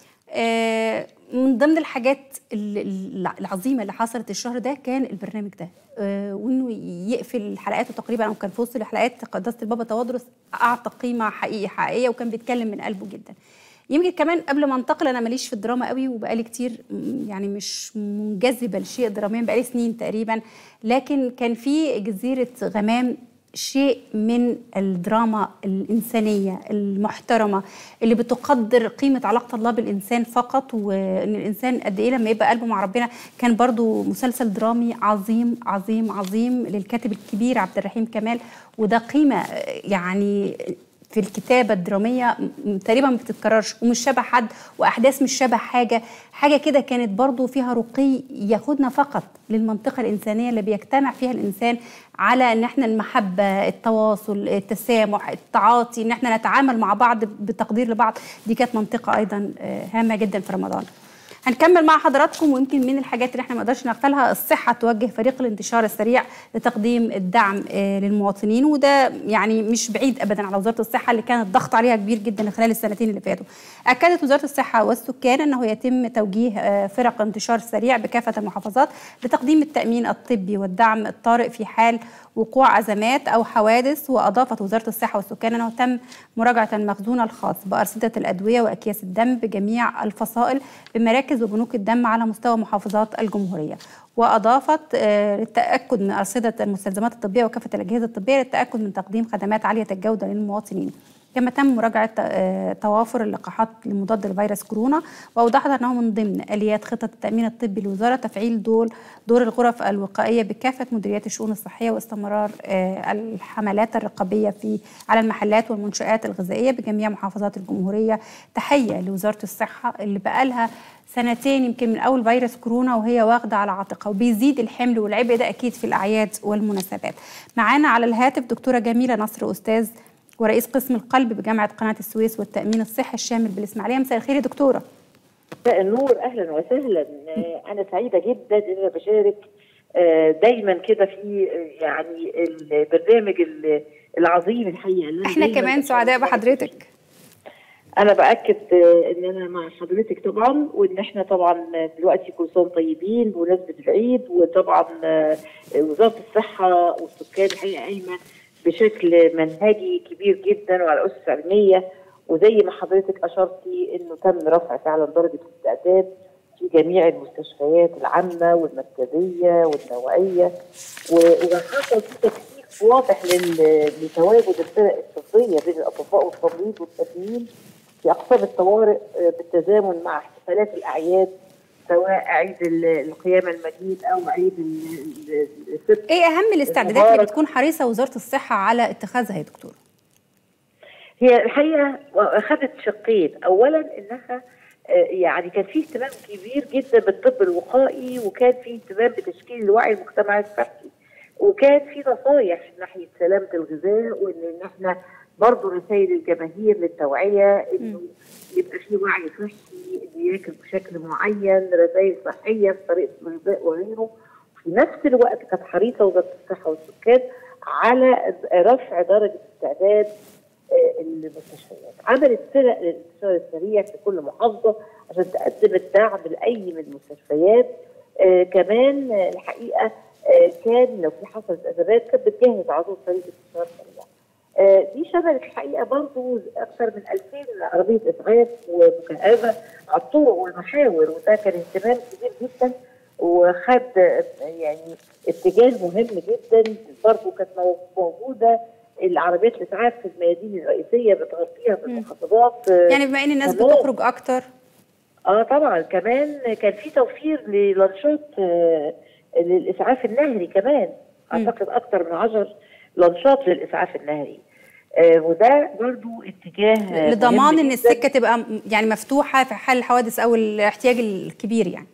آه، من ضمن الحاجات ال- ال- العظيمه اللي حصلت الشهر ده كان البرنامج ده آه، وانه يقفل حلقاته تقريبا او كان في وسط الحلقات قداسه البابا توادرس اعطى قيمه حقيقي حقيقيه وكان بيتكلم من قلبه جدا يمكن كمان قبل ما انتقل انا ماليش في الدراما قوي وبقالي كتير م- يعني مش منجذبه لشيء دراميا بقالي سنين تقريبا لكن كان في جزيره غمام شيء من الدراما الإنسانية المحترمة اللي بتقدر قيمة علاقة الله بالإنسان فقط وإن الإنسان قد إيه لما يبقى قلبه مع ربنا كان برضو مسلسل درامي عظيم عظيم عظيم للكاتب الكبير عبد الرحيم كمال وده قيمة يعني في الكتابة الدرامية م- تقريبا ما بتتكررش ومش شبه حد وأحداث مش شبه حاجة حاجة كده كانت برضو فيها رقي ياخدنا فقط للمنطقة الإنسانية اللي بيجتمع فيها الإنسان على إن إحنا المحبة التواصل التسامح التعاطي إن إحنا نتعامل مع بعض بتقدير لبعض دي كانت منطقة أيضا آه، هامة جدا في رمضان هنكمل مع حضراتكم ويمكن من الحاجات اللي احنا ما نقدرش نغفلها الصحه توجه فريق الانتشار السريع لتقديم الدعم آه، للمواطنين وده يعني مش بعيد ابدا على وزاره الصحه اللي كان الضغط عليها كبير جدا خلال السنتين اللي فاتوا. اكدت وزاره الصحه والسكان انه يتم توجيه آه، فرق انتشار سريع بكافه المحافظات لتقديم التامين الطبي والدعم الطارئ في حال وقوع ازمات او حوادث واضافت وزاره الصحه والسكان انه تم مراجعه المخزون الخاص بارصده الادويه واكياس الدم بجميع الفصائل بمراكز وبنوك الدم على مستوى محافظات الجمهوريه واضافت آه، للتاكد من ارصده المستلزمات الطبيه وكافه الاجهزه الطبيه للتاكد من تقديم خدمات عاليه الجوده للمواطنين كما تم مراجعة آه، توافر اللقاحات لمضاد لفيروس كورونا وأوضحت أنه من ضمن آليات خطة التأمين الطبي للوزارة تفعيل دور دور الغرف الوقائية بكافة مديريات الشؤون الصحية واستمرار آه، الحملات الرقابية في على المحلات والمنشآت الغذائية بجميع محافظات الجمهورية تحية لوزارة الصحة اللي بقالها سنتين يمكن من اول فيروس كورونا وهي واخده على عاتقها وبيزيد الحمل والعبء ده اكيد في الاعياد والمناسبات. معانا على الهاتف دكتوره جميله نصر استاذ ورئيس قسم القلب بجامعه قناه السويس والتامين الصحي الشامل بالاسماعيليه مساء الخير يا دكتوره. مساء النور اهلا وسهلا آه، انا سعيده جدا ان انا بشارك آه، دايما كده في آه، يعني البرنامج ال- العظيم الحقيقه اللي أنا احنا دايماً كمان سعداء بحضرتك. انا باكد آه، ان انا مع حضرتك طبعا وان احنا طبعا دلوقتي كل سنه طيبين بمناسبه العيد وطبعا آه، وزاره الصحه والسكان الحقيقه قايمه بشكل منهجي كبير جدا وعلى اسس علميه وزي ما حضرتك اشرتي انه تم رفع فعلا درجه الاستعداد في جميع المستشفيات العامه والمركزيه والنوعيه و- وحصل في تكثيف واضح لل- لتواجد الفرق الطبيه بين الاطباء والتمريض والتامين في اقسام الطوارئ آه، بالتزامن مع احتفالات الاعياد سواء عيد ال- القيامه المجيد او عيد ال- ال- الست ايه اهم الاستعدادات اللي المبارك. بتكون حريصه وزاره الصحه على اتخاذها يا دكتوره؟ هي الحقيقه اخذت شقين اولا انها آه، يعني كان في اهتمام كبير جدا بالطب الوقائي وكان في اهتمام بتشكيل الوعي المجتمعي الصحي وكان في نصايح ناحيه سلامه الغذاء وان إن احنا برضه رسائل الجماهير للتوعيه انه يبقى في وعي صحي انه ياكل بشكل معين رسائل صحيه في طريقه الغذاء وغيره في نفس الوقت كانت حريصه وزاره الصحه والسكان على رفع درجه استعداد آه، المستشفيات عملت فرق للانتشار السريع في كل محافظه عشان تقدم الدعم لاي من المستشفيات آه كمان آه، الحقيقه آه كان لو في حصلت ازمات كانت بتجهز على طول طريقه انتشار سريع آه دي شملت الحقيقه برضه اكثر من 2000 عربيه اسعاف ومكهربه على الطرق والمحاور وده كان اهتمام كبير جدا وخد آه، يعني اتجاه مهم جدا برضه كانت مو- موجوده العربيات الاسعاف في الميادين الرئيسيه بتغطيها في المحافظات آه، يعني بما ان الناس كمان. بتخرج اكتر اه طبعا كمان كان في توفير للانشات آه، للاسعاف النهري كمان اعتقد اكثر من 10 لانشات للاسعاف النهري آه وده برضو اتجاه آه، لضمان مهم ان جداً. السكه تبقى م- يعني مفتوحه في حال الحوادث او الاحتياج الكبير يعني.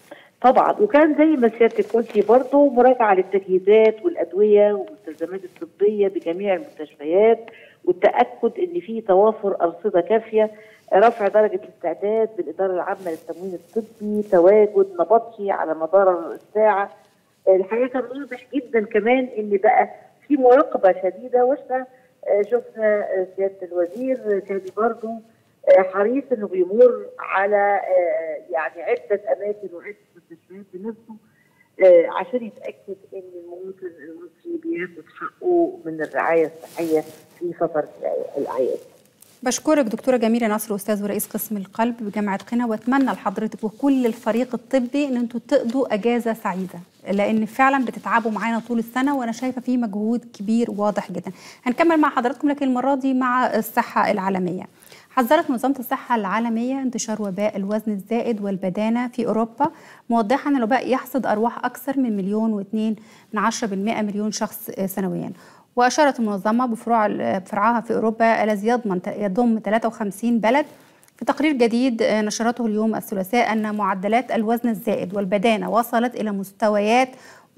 طبعا وكان زي ما سيادتك قلتي برضه مراجعه للتجهيزات والادويه والمستلزمات الطبيه بجميع المستشفيات والتاكد ان في توافر ارصده كافيه رفع درجه الاستعداد بالاداره العامه للتموين الطبي تواجد نبطشي على مدار الساعه الحقيقه كان واضح جدا كمان ان بقى في مراقبه شديده واحنا آه، شفنا آه، سياده الوزير كان برضه آه، حريص انه بيمر على آه، يعني عده اماكن وعده مستشفيات بنفسه آه، عشان يتاكد ان المواطن المصري بياخد حقه من الرعايه الصحيه في فتره الأع- الاعياد. بشكرك دكتوره جميله نصر استاذ ورئيس قسم القلب بجامعه قنا واتمنى لحضرتك وكل الفريق الطبي ان انتوا تقضوا اجازه سعيده لان فعلا بتتعبوا معانا طول السنه وانا شايفه في مجهود كبير واضح جدا. هنكمل مع حضراتكم لكن المره دي مع الصحه العالميه. حذرت منظمة الصحة العالمية انتشار وباء الوزن الزائد والبدانة في أوروبا موضحا أن الوباء يحصد أرواح أكثر من مليون واثنين من عشرة بالمئة مليون شخص سنويا وأشارت المنظمة بفروع بفرعها في أوروبا الذي يضمن يضم 53 بلد في تقرير جديد نشرته اليوم الثلاثاء أن معدلات الوزن الزائد والبدانة وصلت إلى مستويات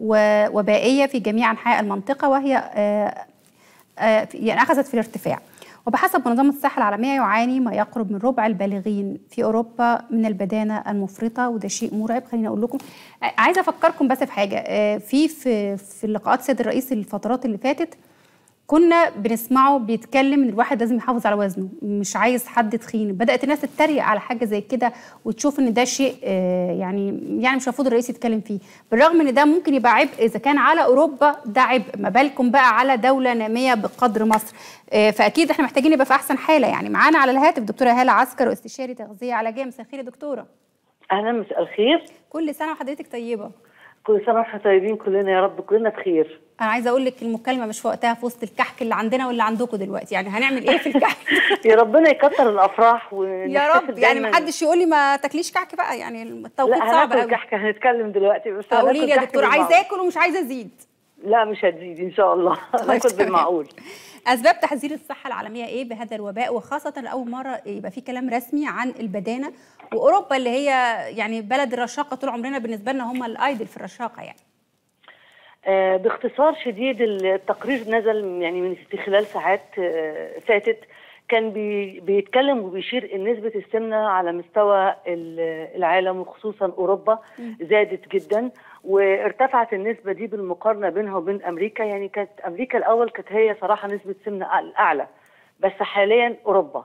وبائية في جميع أنحاء المنطقة وهي يعني أخذت في الارتفاع وبحسب منظمة الصحة العالمية يعاني ما يقرب من ربع البالغين في أوروبا من البدانة المفرطة وده شيء مرعب خليني أقول لكم عايزة أفكركم بس في حاجة في في, في اللقاءات سيد الرئيس الفترات اللي فاتت كنا بنسمعه بيتكلم ان الواحد لازم يحافظ على وزنه مش عايز حد تخين بدات الناس تتريق على حاجه زي كده وتشوف ان ده شيء يعني يعني مش المفروض الرئيس يتكلم فيه بالرغم ان ده ممكن يبقى عبء اذا كان على اوروبا ده عبء ما بالكم بقى على دوله ناميه بقدر مصر فاكيد احنا محتاجين نبقى في احسن حاله يعني معانا على الهاتف دكتوره هاله عسكر واستشاري تغذيه علاجيه مساء الخير يا دكتوره اهلا مساء الخير كل سنه وحضرتك طيبه كل سنه واحنا طيبين كلنا يا رب كلنا بخير انا عايزه اقول لك المكالمه مش في وقتها في وسط الكحك اللي عندنا واللي عندكم دلوقتي يعني هنعمل ايه في الكحك يا ربنا يكتر الافراح يا رب يعني ما حدش يقول لي ما تاكليش كحك بقى يعني التوقيت لا صعب هناكل قوي كحك هنتكلم دلوقتي بس قولي هناكل لي يا كحك دكتور بالمعقول. عايزه اكل ومش عايزه ازيد لا مش هتزيد ان شاء الله هناكل تمام. بالمعقول اسباب تحذير الصحه العالميه ايه بهذا الوباء وخاصه لاول مره يبقى في كلام رسمي عن البدانه واوروبا اللي هي يعني بلد الرشاقه طول عمرنا بالنسبه لنا هم الايدل في الرشاقه يعني آه، باختصار شديد التقرير نزل يعني من في خلال ساعات آه، فاتت كان بي بيتكلم وبيشير ان نسبه السمنه على مستوى ال- العالم وخصوصا اوروبا زادت جدا وارتفعت النسبه دي بالمقارنه بينها وبين امريكا يعني كانت امريكا الاول كانت هي صراحه نسبه سمنه الاعلى بس حاليا اوروبا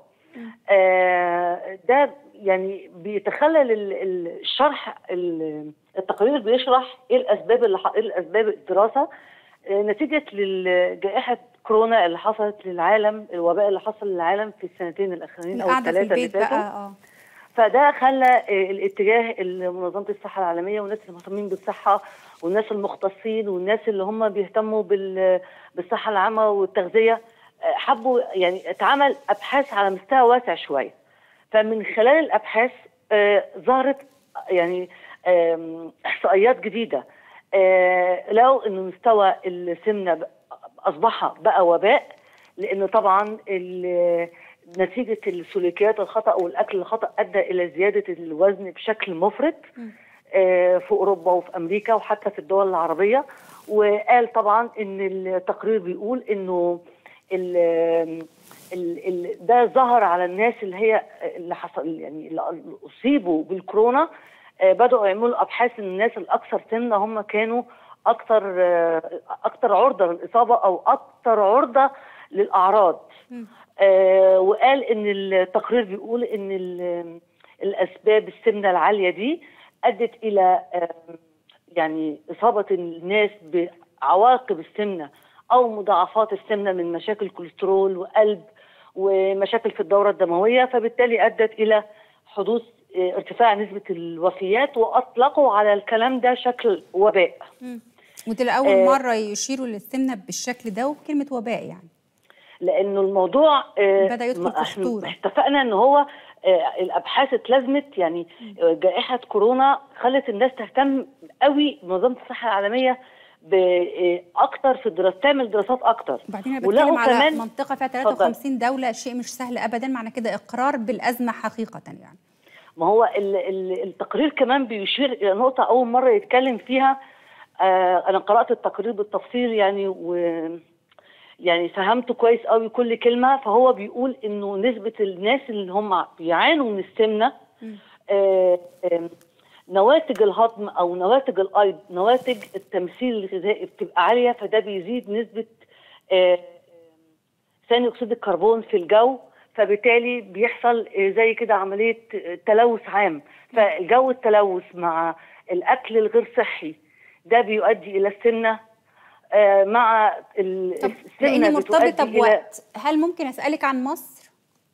آه، ده يعني بيتخلل ال- ال- الشرح ال- التقرير بيشرح ايه الاسباب اللي ح- ايه الاسباب الدراسه آه، نتيجه لجائحه كورونا اللي حصلت للعالم الوباء اللي حصل للعالم في السنتين الاخرانيين او القعده في الثلاثه اللي البيت بقى فاتوا اه فده خلى آه، الاتجاه اللي منظمه الصحه العالميه والناس المهتمين بالصحه والناس المختصين والناس اللي هم بيهتموا بال- بالصحه العامه والتغذيه آه، حبوا يعني اتعمل ابحاث على مستوى واسع شويه فمن خلال الابحاث آه، ظهرت يعني آم، احصائيات جديده آه، لو ان مستوى السمنه ب- اصبح بقى وباء لان طبعا ال- نتيجه السلوكيات الخطا والاكل الخطا ادى الى زياده الوزن بشكل مفرط آه، في اوروبا وفي امريكا وحتى في الدول العربيه وقال طبعا ان التقرير بيقول انه ال ال ال ده ظهر على الناس اللي هي اللي حصل يعني اللي اصيبوا بالكورونا آه، بداوا يعملوا ابحاث ان الناس الاكثر سمنه هم كانوا اكثر آه، اكثر عرضه للاصابه او اكثر عرضه للاعراض آه، وقال ان التقرير بيقول ان ال- الاسباب السمنه العاليه دي ادت الى آم، يعني اصابه الناس بعواقب السمنه او مضاعفات السمنه من مشاكل كوليسترول وقلب ومشاكل في الدوره الدمويه فبالتالي ادت الى حدوث آه، ارتفاع نسبه الوفيات واطلقوا على الكلام ده شكل وباء ودي لاول آه. مره يشيروا للسمنه بالشكل ده وبكلمه وباء يعني لانه الموضوع آه، بدأ يدخل ما في احنا خطورة. اتفقنا ان هو آه، الابحاث اتلازمت يعني آه، جائحه كورونا خلت الناس تهتم قوي منظمه الصحه العالميه باكتر في الدراسات تعمل دراسات اكتر وبعدين انا ولقوا بتكلم على كمان- منطقه فيها اتفضل. 53 دوله شيء مش سهل ابدا معنى كده اقرار بالازمه حقيقه يعني ما هو ال- ال- التقرير كمان بيشير الى نقطه اول مره يتكلم فيها آه انا قرات التقرير بالتفصيل يعني و يعني فهمت كويس قوي كل كلمه فهو بيقول انه نسبه الناس اللي هم بيعانوا من السمنه آه آه نواتج الهضم او نواتج الايض نواتج التمثيل الغذائي بتبقى عاليه فده بيزيد نسبه آه ثاني اكسيد الكربون في الجو فبالتالي بيحصل آه، زي كده عمليه آه، تلوث عام فالجو التلوث مع الاكل الغير صحي ده بيؤدي الى السمنه آه، مع ال- طب السمنه لاني مرتبطه بتؤدي إلى- بوقت هل ممكن اسالك عن مصر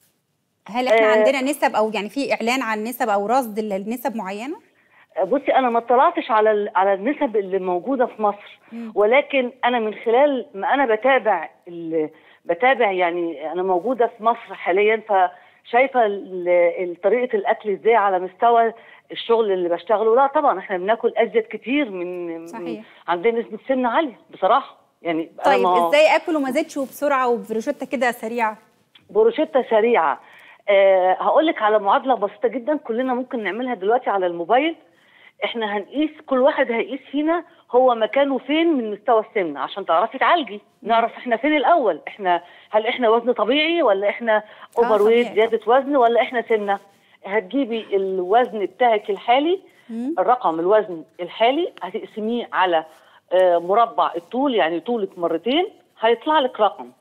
هل احنا آه. عندنا نسب او يعني في اعلان عن نسب او رصد لنسب معينه بصي انا ما اطلعتش على ال- على النسب اللي موجوده في مصر ولكن انا من خلال ما انا بتابع ال- بتابع يعني انا موجوده في مصر حاليا فشايفه ال- ال- طريقه الاكل ازاي على مستوى الشغل اللي بشتغله لا طبعا احنا بناكل ازيد كتير من من- صحيح. عندنا نسبه سمنه عاليه بصراحه يعني أنا طيب ما- ازاي اكل وما زدش وبسرعه وبروشته كده سريعه بروشته سريعه أه هقول لك على معادله بسيطه جدا كلنا ممكن نعملها دلوقتي على الموبايل احنا هنقيس كل واحد هيقيس فينا هو مكانه فين من مستوى السمنه عشان تعرفي تعالجي نعرف احنا فين الاول احنا هل احنا وزن طبيعي ولا احنا اوفر ويت طبيعي. زياده وزن ولا احنا سمنه هتجيبي الوزن بتاعك الحالي الرقم الوزن الحالي هتقسميه على آه، مربع الطول يعني طولك مرتين هيطلع لك رقم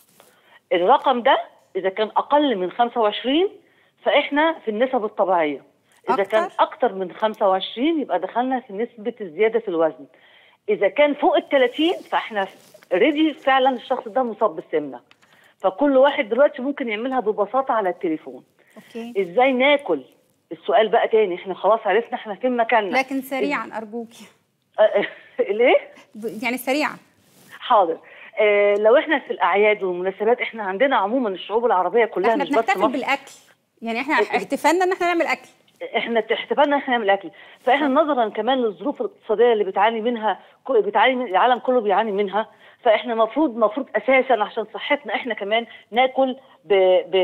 الرقم ده اذا كان اقل من 25 فاحنا في النسب الطبيعيه اذا أكتر؟ كان اكتر من 25 يبقى دخلنا في نسبه الزياده في الوزن اذا كان فوق ال 30 فاحنا ريدي فعلا الشخص ده مصاب بالسمنه فكل واحد دلوقتي ممكن يعملها ببساطه على التليفون اوكي ازاي ناكل السؤال بقى تاني احنا خلاص عرفنا احنا فين مكاننا لكن سريعا ارجوكي آه، ليه؟ ب- يعني سريعا حاضر آه لو احنا في الاعياد والمناسبات احنا عندنا عموما الشعوب العربيه كلها احنا مش بس بنحتفل مصر بالاكل يعني احنا ال- احتفالنا ان احنا نعمل اكل احنا احتفالنا احنا نعمل اكل فاحنا نظرا كمان للظروف الاقتصاديه اللي بتعاني منها كل- بتعاني من العالم كله بيعاني منها فاحنا المفروض المفروض اساسا عشان صحتنا احنا كمان ناكل ب... ب...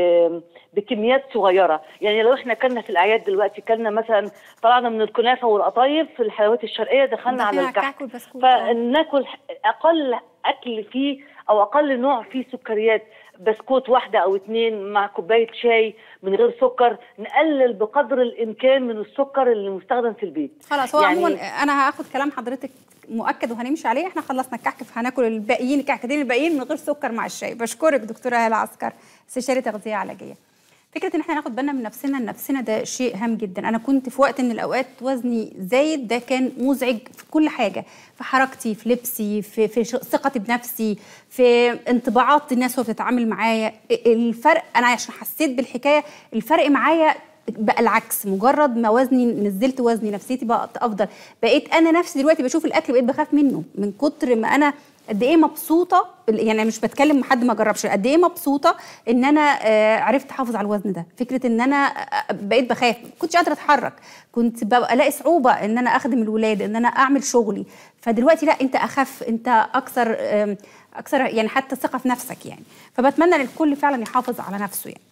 بكميات صغيره يعني لو احنا كلنا في الاعياد دلوقتي كلنا مثلا طلعنا من الكنافه والقطايف في الحلويات الشرقيه دخلنا على دخلنا على الكحك الكحك والبسكوت، آه. فناكل اقل اكل فيه او اقل نوع فيه سكريات بسكوت واحده او اتنين مع كوبايه شاي من غير سكر نقلل بقدر الامكان من السكر اللي مستخدم في البيت خلاص هو يعني- عموما انا هاخد كلام حضرتك مؤكد وهنمشي عليه احنا خلصنا الكحك فهناكل الباقيين الكحكتين الباقيين من غير سكر مع الشاي بشكرك دكتوره هاله عسكر استشاري تغذيه علاجيه فكره ان احنا ناخد بالنا من نفسنا لنفسنا ده شيء هام جدا انا كنت في وقت من الاوقات وزني زايد ده كان مزعج في كل حاجه في حركتي في لبسي في في ش- ثقتي بنفسي في انطباعات الناس وهي بتتعامل معايا الفرق انا عشان حسيت بالحكايه الفرق معايا بقى العكس مجرد ما وزني نزلت وزني نفسيتي بقت افضل بقيت انا نفسي دلوقتي بشوف الاكل بقيت بخاف منه من كتر ما انا قد ايه مبسوطه يعني أنا مش بتكلم مع حد ما جربش قد ايه مبسوطه ان انا آه، عرفت احافظ على الوزن ده فكره ان انا آه، بقيت بخاف ما كنتش قادره اتحرك كنت ببقى الاقي صعوبه ان انا اخدم الولاد ان انا اعمل شغلي فدلوقتي لا انت اخف انت اكثر آم، اكثر يعني حتى ثقه في نفسك يعني فبتمنى ان الكل فعلا يحافظ على نفسه يعني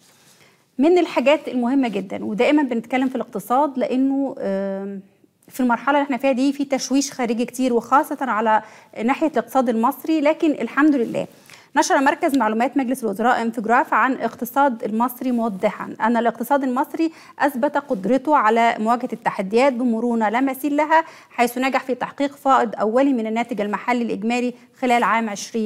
من الحاجات المهمه جدا ودائما بنتكلم في الاقتصاد لانه آم، في المرحله اللي احنا فيها دي في تشويش خارجي كتير وخاصه على ناحيه الاقتصاد المصري لكن الحمد لله نشر مركز معلومات مجلس الوزراء انفجراف عن الاقتصاد المصري موضحا ان الاقتصاد المصري اثبت قدرته على مواجهه التحديات بمرونه لا مثيل لها حيث نجح في تحقيق فائض اولي من الناتج المحلي الاجمالي خلال عام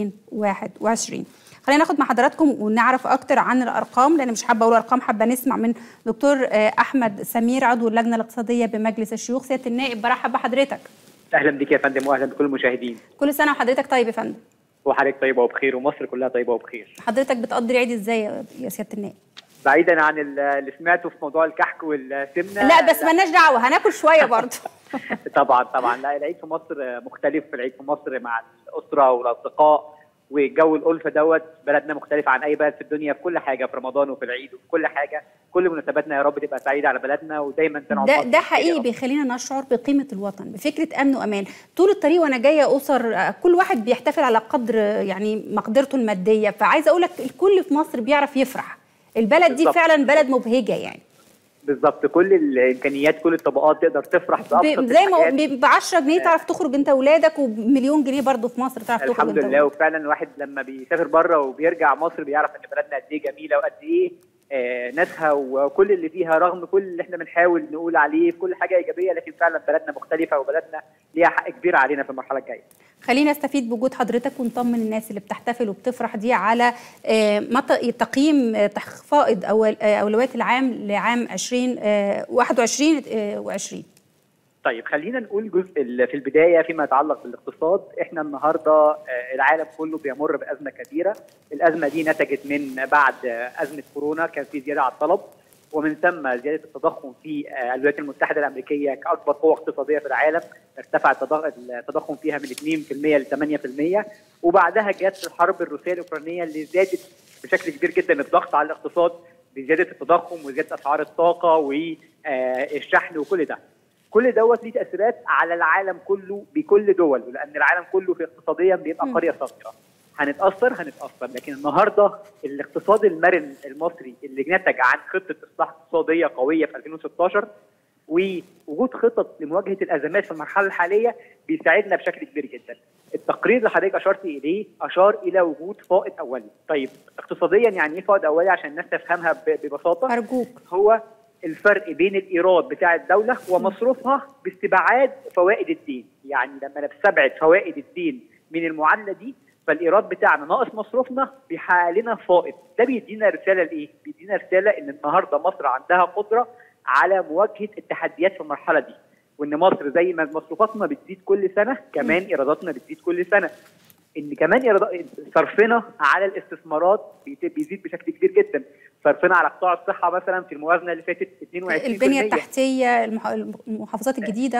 2021 خلينا ناخد مع حضراتكم ونعرف اكتر عن الارقام لان مش حابه اقول ارقام حابه نسمع من دكتور آه، احمد سمير عضو اللجنه الاقتصاديه بمجلس الشيوخ سياده النائب برحب بحضرتك اهلا بك يا فندم واهلا بكل المشاهدين كل سنه وحضرتك طيب يا فندم وحضرتك طيبه وبخير ومصر كلها طيبه وبخير حضرتك بتقضي العيد ازاي يا- يا سياده النائب بعيدا عن ال- اللي سمعته في موضوع الكحك والسمنه لا بس مالناش دعوه هناكل شويه برضه طبعا طبعا لا العيد في مصر مختلف العيد في مصر مع الاسره والاصدقاء والجو الالفه دوت بلدنا مختلف عن اي بلد في الدنيا في كل حاجه في رمضان وفي العيد وفي كل حاجه كل مناسباتنا يا رب تبقى سعيده على بلدنا ودايما تنعم ده مصر ده يا حقيقي رب. بيخلينا نشعر بقيمه الوطن بفكره امن وامان طول الطريق وانا جايه اسر آه، كل واحد بيحتفل على قدر آه، يعني مقدرته الماديه فعايزه اقول لك الكل في مصر بيعرف يفرح البلد دي بالظبط. فعلا بلد مبهجه يعني بالظبط كل الامكانيات كل الطبقات تقدر تفرح بابسط ب- زي ما الحاجات. ب 10 جنيه تعرف تخرج انت واولادك وبمليون جنيه برضه في مصر تعرف تخرج الحمد انت لله وولادك. وفعلا الواحد لما بيسافر بره وبيرجع مصر بيعرف ان بلدنا قد ايه جميله وقد ايه آه، ناسها وكل اللي فيها رغم كل اللي احنا بنحاول نقول عليه في كل حاجه ايجابيه لكن فعلا بلدنا مختلفه وبلدنا ليها حق كبير علينا في المرحله الجايه. خلينا نستفيد بوجود حضرتك ونطمن الناس اللي بتحتفل وبتفرح دي على آه، مت- تقييم آه، تحقيق فائض أول- آه، اولويات العام لعام 20 آه، 21 و20 طيب خلينا نقول جزء ال- في البدايه فيما يتعلق بالاقتصاد احنا النهارده آه، العالم كله بيمر بازمه كبيره الازمه دي نتجت من بعد آه، ازمه كورونا كان في زياده على الطلب ومن ثم زياده التضخم في آه، الولايات المتحده الامريكيه كاكبر قوه اقتصاديه في العالم ارتفع التضخ- التضخم فيها من 2% ل 8% وبعدها جت الحرب الروسيه الاوكرانيه اللي زادت بشكل كبير جدا الضغط على الاقتصاد بزياده التضخم وزياده اسعار الطاقه والشحن وكل ده. كل دوت ليه تاثيرات على العالم كله بكل دول لان العالم كله في اقتصاديا بيبقى قريه صغيره هنتاثر هنتاثر لكن النهارده الاقتصاد المرن المصري اللي نتج عن خطه اصلاح اقتصاديه قويه في 2016 ووجود خطط لمواجهه الازمات في المرحله الحاليه بيساعدنا بشكل كبير جدا. التقرير اللي حضرتك اشرت اليه اشار الى وجود فائض اولي. طيب اقتصاديا يعني ايه فائض اولي عشان الناس تفهمها ب- ببساطه؟ ارجوك هو الفرق بين الايراد بتاع الدوله ومصروفها باستبعاد فوائد الدين يعني لما انا بستبعد فوائد الدين من المعادله دي فالايراد بتاعنا ناقص مصروفنا بيحقق لنا فائض ده بيدينا رساله لايه بيدينا رساله ان النهارده مصر عندها قدره على مواجهه التحديات في المرحله دي وان مصر زي ما مصروفاتنا بتزيد كل سنه كمان ايراداتنا بتزيد كل سنه ان كمان إيراد- صرفنا على الاستثمارات بيت- بيزيد بشكل كبير جدا صرفنا على قطاع الصحه مثلا في الموازنه اللي فاتت 22% البنيه التحتيه المح- المحافظات الجديده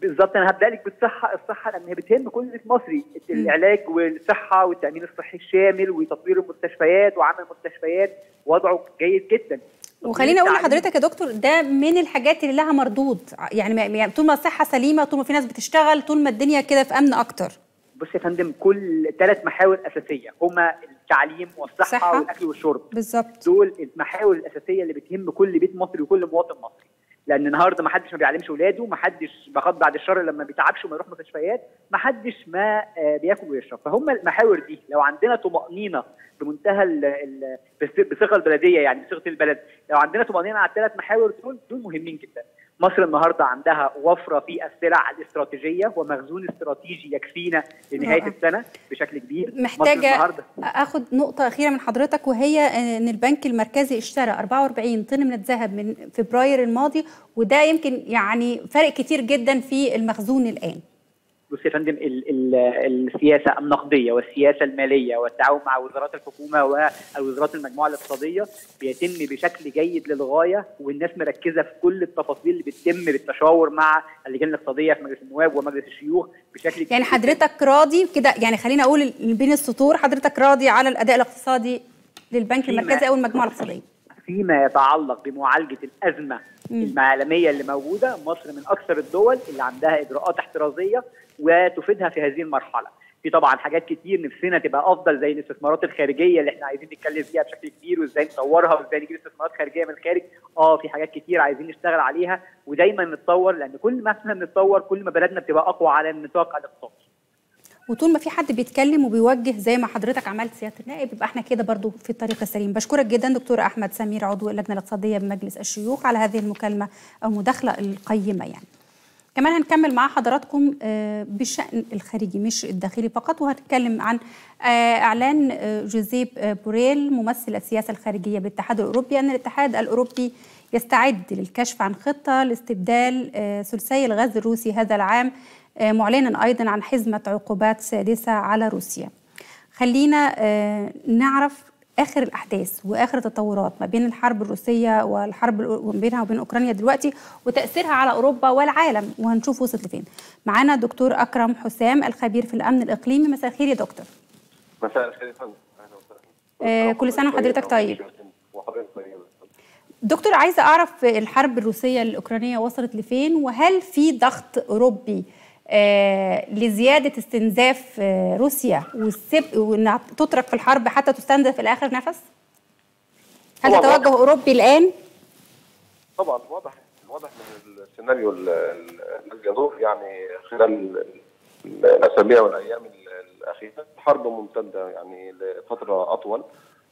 بالظبط انا هبدا لك بالصحه الصحه لان هي بتهم كل اللي في مصري العلاج والصحه والتامين الصحي الشامل وتطوير المستشفيات وعمل المستشفيات وضعه جيد جدا وخليني اقول التعليم- لحضرتك يا دكتور ده من الحاجات اللي لها مردود يعني ما- يعني طول ما الصحه سليمه طول ما في ناس بتشتغل طول ما الدنيا كده في امن اكتر بص يا فندم كل ثلاث محاور اساسيه هما التعليم والصحه صحة. والاكل والشرب بالظبط دول المحاور الاساسيه اللي بتهم كل بيت مصري وكل مواطن مصري لان النهارده ما حدش ما بيعلمش اولاده ما حدش بغض بعد الشر لما بيتعبش وما يروح مستشفيات ما حدش ما آه، بياكل ويشرب فهم المحاور دي لو عندنا طمانينه بمنتهى ال- ال- بص- بصيغه البلديه يعني بصيغه البلد لو عندنا طمانينه على الثلاث محاور دول دول مهمين جدا مصر النهارده عندها وفره في السلع الاستراتيجيه ومخزون استراتيجي يكفينا لنهايه رائع. السنه بشكل كبير مصر محتاجه النهارده اخد نقطه اخيره من حضرتك وهي ان البنك المركزي اشترى 44 طن من الذهب من فبراير الماضي وده يمكن يعني فرق كتير جدا في المخزون الان بص يا فندم ال- ال- السياسه النقديه والسياسه الماليه والتعاون مع وزارات الحكومه والوزارات المجموعه الاقتصاديه بيتم بشكل جيد للغايه والناس مركزه في كل التفاصيل اللي بتتم بالتشاور مع اللجان الاقتصاديه في مجلس النواب ومجلس الشيوخ بشكل يعني كبير حضرتك راضي كده يعني خليني اقول بين السطور حضرتك راضي على الاداء الاقتصادي للبنك فيما- المركزي او المجموعه الاقتصاديه فيما يتعلق بمعالجه الازمه مم. العالميه اللي موجوده مصر من اكثر الدول اللي عندها اجراءات احترازيه وتفيدها في هذه المرحله. في طبعا حاجات كتير نفسنا تبقى افضل زي الاستثمارات الخارجيه اللي احنا عايزين نتكلم فيها بشكل كبير وازاي نطورها وازاي نجيب استثمارات خارجيه من الخارج اه في حاجات كتير عايزين نشتغل عليها ودايما نتطور لان كل ما احنا بنتطور كل ما بلدنا بتبقى اقوى على النطاق الاقتصادي. وطول ما في حد بيتكلم وبيوجه زي ما حضرتك عملت سياده النائب يبقى احنا كده برضو في الطريق السليم بشكرك جدا دكتور احمد سمير عضو اللجنه الاقتصاديه بمجلس الشيوخ على هذه المكالمه او المداخله القيمه يعني كمان هنكمل مع حضراتكم آه، بالشأن الخارجي مش الداخلي فقط وهنتكلم عن آه، إعلان آه، جوزيب آه، بوريل ممثل السياسة الخارجية بالاتحاد الأوروبي أن الاتحاد الأوروبي يستعد للكشف عن خطة لاستبدال آه، ثلثي الغاز الروسي هذا العام آه، معلنا أيضا عن حزمة عقوبات سادسة على روسيا خلينا آه، نعرف اخر الاحداث واخر التطورات ما بين الحرب الروسيه والحرب الأو- وما بينها وبين اوكرانيا دلوقتي وتاثيرها على اوروبا والعالم وهنشوف وصلت لفين. معانا دكتور اكرم حسام الخبير في الامن الاقليمي مساء الخير يا دكتور. مساء الخير يا فندم اهلا آه، وسهلا كل سنة وحضرتك طيب. وحضرتك طيب دكتور عايزه اعرف الحرب الروسيه الاوكرانيه وصلت لفين وهل في ضغط اوروبي آه لزياده استنزاف آه روسيا والسب وانها تترك في الحرب حتى تستنزف في الاخر نفس؟ هل طبعاً. توجه اوروبي الان؟ طبعا واضح واضح من السيناريو ال- ال- الذي يدور يعني خلال ال- الاسابيع والايام ال- الاخيره حرب ممتده يعني لفتره اطول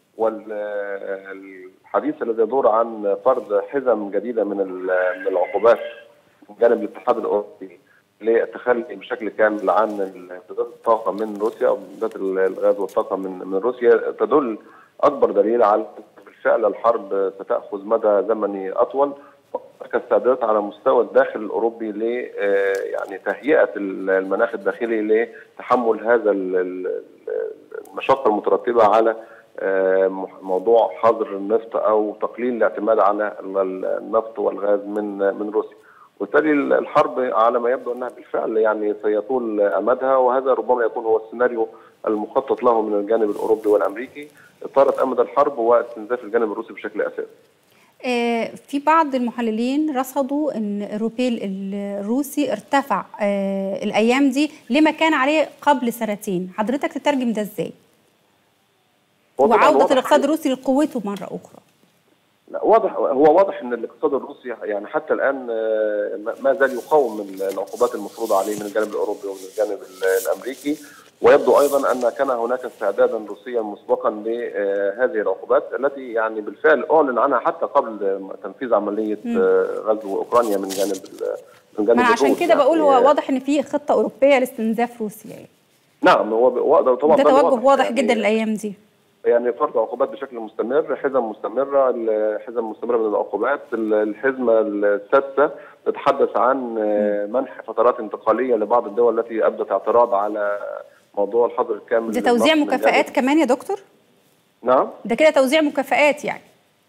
والحديث الذي يدور عن فرض حزم جديده من ال- من العقوبات من جانب الاتحاد الاوروبي للتخلي بشكل كامل عن امدادات الطاقه من روسيا او امدادات الغاز والطاقه من من روسيا تدل اكبر دليل على أن بالفعل الحرب ستاخذ مدى زمني اطول هناك استعدادات على مستوى الداخل الاوروبي ل آه، يعني تهيئه المناخ الداخلي لتحمل هذا ال- ال- المشقه المترتبه على آه، موضوع حظر النفط او تقليل الاعتماد على ال- النفط والغاز من من روسيا. وبالتالي الحرب على ما يبدو انها بالفعل يعني سيطول امدها وهذا ربما يكون هو السيناريو المخطط له من الجانب الاوروبي والامريكي اطاله امد الحرب واستنزاف الجانب الروسي بشكل اساسي. آه، في بعض المحللين رصدوا ان الروبيل الروسي ارتفع آه، الايام دي لما كان عليه قبل سنتين حضرتك تترجم ده ازاي هو طبعاً وعوده واضح- الاقتصاد الروسي لقوته مره اخرى لا واضح هو واضح ان الاقتصاد الروسي يعني حتى الان آه، ما- ما زال يقاوم العقوبات المفروضه عليه من الجانب الاوروبي ومن الجانب ال- الامريكي ويبدو ايضا ان كان هناك استعدادا روسيا مسبقا لهذه العقوبات التي يعني بالفعل اعلن عنها حتى قبل تنفيذ عمليه آه، غزو اوكرانيا من جانب ال- من جانب ما أنا عشان الروس كده بقول يعني. هو واضح ان في خطه اوروبيه لاستنزاف روسيا يعني. نعم هو ب- واضح طبعا ده ده توجه واضح يعني جدا الايام دي يعني فرض عقوبات بشكل مستمر حزم مستمرة حزم مستمرة من العقوبات الحزمة السادسة تتحدث عن آه، منح فترات انتقالية لبعض الدول التي أبدت اعتراض على موضوع الحظر الكامل ده توزيع للنفط من مكافآت جانب- كمان يا دكتور نعم ده كده توزيع مكافآت يعني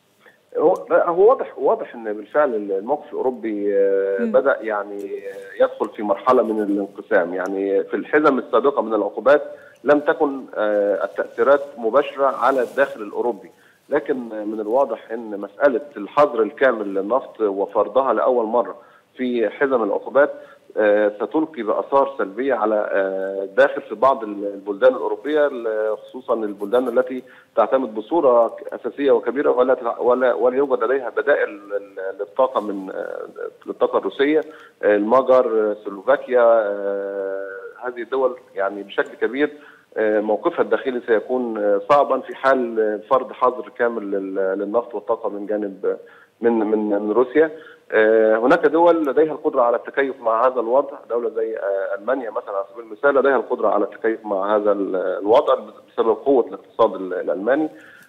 هو هو واضح واضح ان بالفعل الموقف الاوروبي آه، مم. بدا يعني آه، يدخل في مرحله من الانقسام يعني في الحزم السابقه من العقوبات لم تكن آه، التاثيرات مباشره على الداخل الاوروبي لكن من الواضح ان مساله الحظر الكامل للنفط وفرضها لاول مره في حزم العقوبات آه، ستلقي باثار سلبيه على آه، الداخل في بعض البلدان الاوروبيه ال- خصوصا البلدان التي تعتمد بصوره اساسيه وكبيره ولا تع- ولا ولا يوجد لديها بدائل لل- للطاقه من آه، للطاقه الروسيه آه، المجر آه، سلوفاكيا آه، هذه الدول يعني بشكل كبير آه، موقفها الداخلي سيكون آه، صعبا في حال آه، فرض حظر كامل لل- للنفط والطاقه من جانب آه، من من من روسيا آه، هناك دول لديها القدره على التكيف مع هذا الوضع دوله زي آه، المانيا مثلا على سبيل المثال لديها القدره على التكيف مع هذا ال- الوضع بسبب قوه الاقتصاد ال- الالماني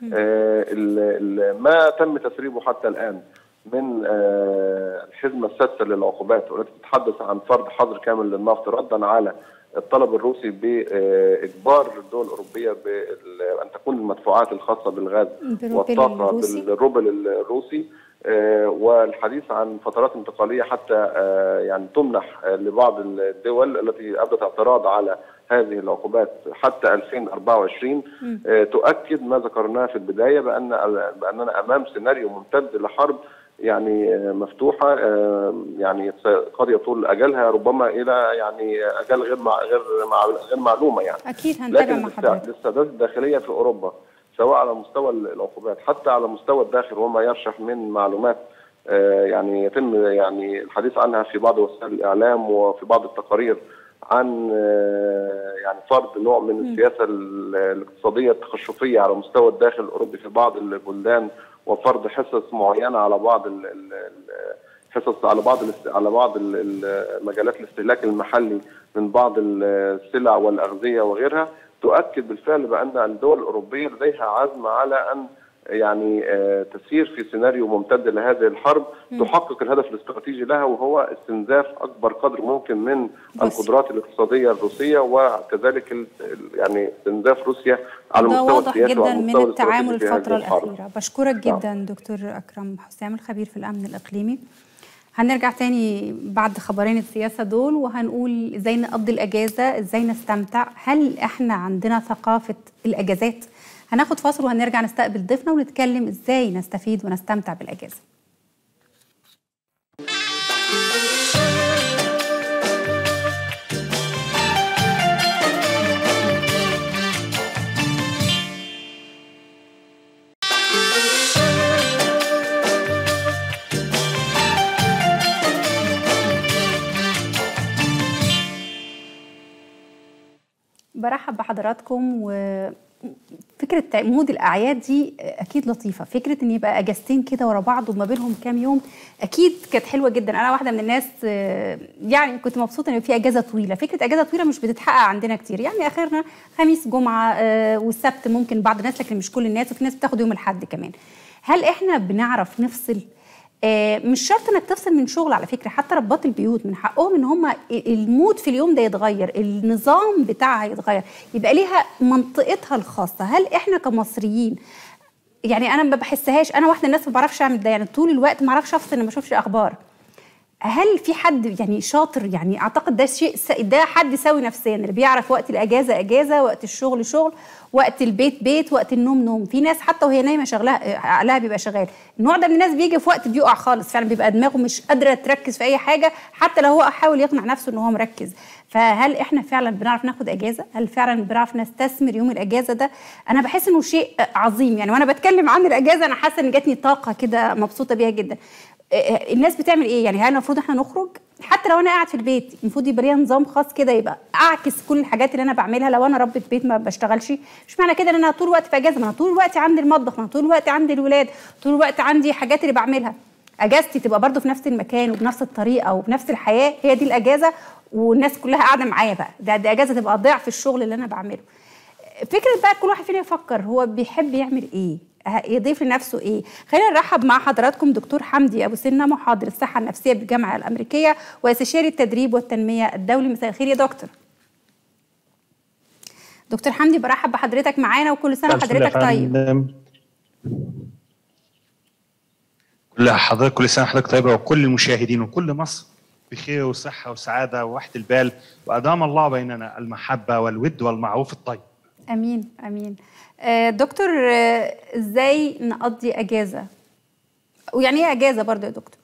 آه، ال- ال- ما تم تسريبه حتى الان من آه، الحزمه السادسه للعقوبات والتي تتحدث عن فرض حظر كامل للنفط ردا على الطلب الروسي باجبار الدول الاوروبيه بان تكون المدفوعات الخاصه بالغاز بالروبل والطاقه الروسي. بالروبل الروسي آه، والحديث عن فترات انتقاليه حتى آه، يعني تمنح آه، لبعض الدول التي ابدت اعتراض على هذه العقوبات حتى 2024 آه، تؤكد ما ذكرناه في البدايه بان باننا امام سيناريو ممتد لحرب يعني آه، مفتوحه آه، يعني س- قد يطول اجلها ربما الى يعني اجال غير مع غير مع غير معلومه يعني اكيد هنتابع لكن مع الاست- حضرتك الاستعدادات الداخليه في اوروبا سواء على مستوى العقوبات حتى على مستوى الداخل وما يرشح من معلومات آه، يعني يتم يعني الحديث عنها في بعض وسائل الاعلام وفي بعض التقارير عن آه، يعني فرض نوع من السياسه ال- الاقتصاديه التخشفيه على مستوى الداخل الاوروبي في بعض البلدان وفرض حصص معينه على بعض ال- ال- ال- حصص على بعض الاست- على بعض ال- ال- مجالات الاستهلاك المحلي من بعض السلع والاغذيه وغيرها تؤكد بالفعل بان الدول الاوروبيه لديها عزم على ان يعني آه، تسير في سيناريو ممتد لهذه الحرب تحقق الهدف الاستراتيجي لها وهو استنزاف اكبر قدر ممكن من بس. القدرات الاقتصاديه الروسيه وكذلك ال- ال- يعني استنزاف روسيا على ده المستوى واضح السياسي جدا وعلى من المستوى التعامل الاستراتيجي في هذه الفترة الحرب. الأخيرة بشكرك نعم. جدا دكتور أكرم حسام الخبير في الأمن الإقليمي هنرجع تاني بعد خبرين السياسة دول وهنقول ازاي نقضي الأجازة ازاي نستمتع هل احنا عندنا ثقافة الأجازات هناخد فاصل وهنرجع نستقبل ضيفنا ونتكلم ازاي نستفيد ونستمتع بالأجازة برحب بحضراتكم وفكرة مود الأعياد دي أكيد لطيفة فكرة إن يبقى أجازتين كده ورا بعض وما بينهم كام يوم أكيد كانت حلوة جدا أنا واحدة من الناس آه، يعني كنت مبسوطة إن في أجازة طويلة فكرة أجازة طويلة مش بتتحقق عندنا كتير يعني آخرنا خميس جمعة آه، والسبت ممكن بعض الناس لكن مش كل الناس وفي ناس بتاخد يوم الأحد كمان هل إحنا بنعرف نفصل آه، مش شرط انك تفصل من شغل على فكره حتى رباط البيوت من حقهم ان هم المود في اليوم ده يتغير النظام بتاعها يتغير يبقى ليها منطقتها الخاصه هل احنا كمصريين يعني انا ما بحسهاش انا واحده من الناس ما بعرفش اعمل ده يعني طول الوقت ما اعرفش افصل ان ما اشوفش اخبار هل في حد يعني شاطر يعني اعتقد ده شيء س- ده حد سوي نفسيا اللي بيعرف وقت الاجازه اجازه وقت الشغل شغل وقت البيت بيت وقت النوم نوم في ناس حتى وهي نايمه شغلها عقلها بيبقى شغال النوع ده من الناس بيجي في وقت بيقع خالص فعلا بيبقى دماغه مش قادره تركز في اي حاجه حتى لو هو حاول يقنع نفسه ان هو مركز فهل احنا فعلا بنعرف ناخد اجازه هل فعلا بنعرف نستثمر يوم الاجازه ده انا بحس انه شيء عظيم يعني وانا بتكلم عن الاجازه انا حاسه ان جاتني طاقه كده مبسوطه بيها جدا الناس بتعمل ايه يعني هل المفروض احنا نخرج حتى لو انا قاعد في البيت المفروض يبقى ليا نظام خاص كده يبقى اعكس كل الحاجات اللي انا بعملها لو انا ربة بيت ما بشتغلش مش معنى كده ان انا طول الوقت في اجازه ما انا طول الوقت عندي المطبخ ما انا طول الوقت عندي الولاد طول الوقت عندي حاجات اللي بعملها اجازتي تبقى برضو في نفس المكان وبنفس الطريقه وبنفس الحياه هي دي الاجازه والناس كلها قاعده معايا بقى ده, ده اجازه تبقى ضعف الشغل اللي انا بعمله فكره بقى كل واحد فينا يفكر هو بيحب يعمل ايه يضيف لنفسه ايه خلينا نرحب مع حضراتكم دكتور حمدي ابو سنه محاضر الصحه النفسيه بالجامعه الامريكيه واستشاري التدريب والتنميه الدولي مساء الخير يا دكتور دكتور حمدي برحب بحضرتك معانا وكل سنه وحضرتك طيب لا حضرتك كل سنه حضرتك طيبه وكل المشاهدين وكل مصر بخير وصحه وسعاده ووحده البال وادام الله بيننا المحبه والود والمعروف الطيب. امين امين آه، دكتور آه، ازاي نقضي اجازه ويعني ايه اجازه برضه يا دكتور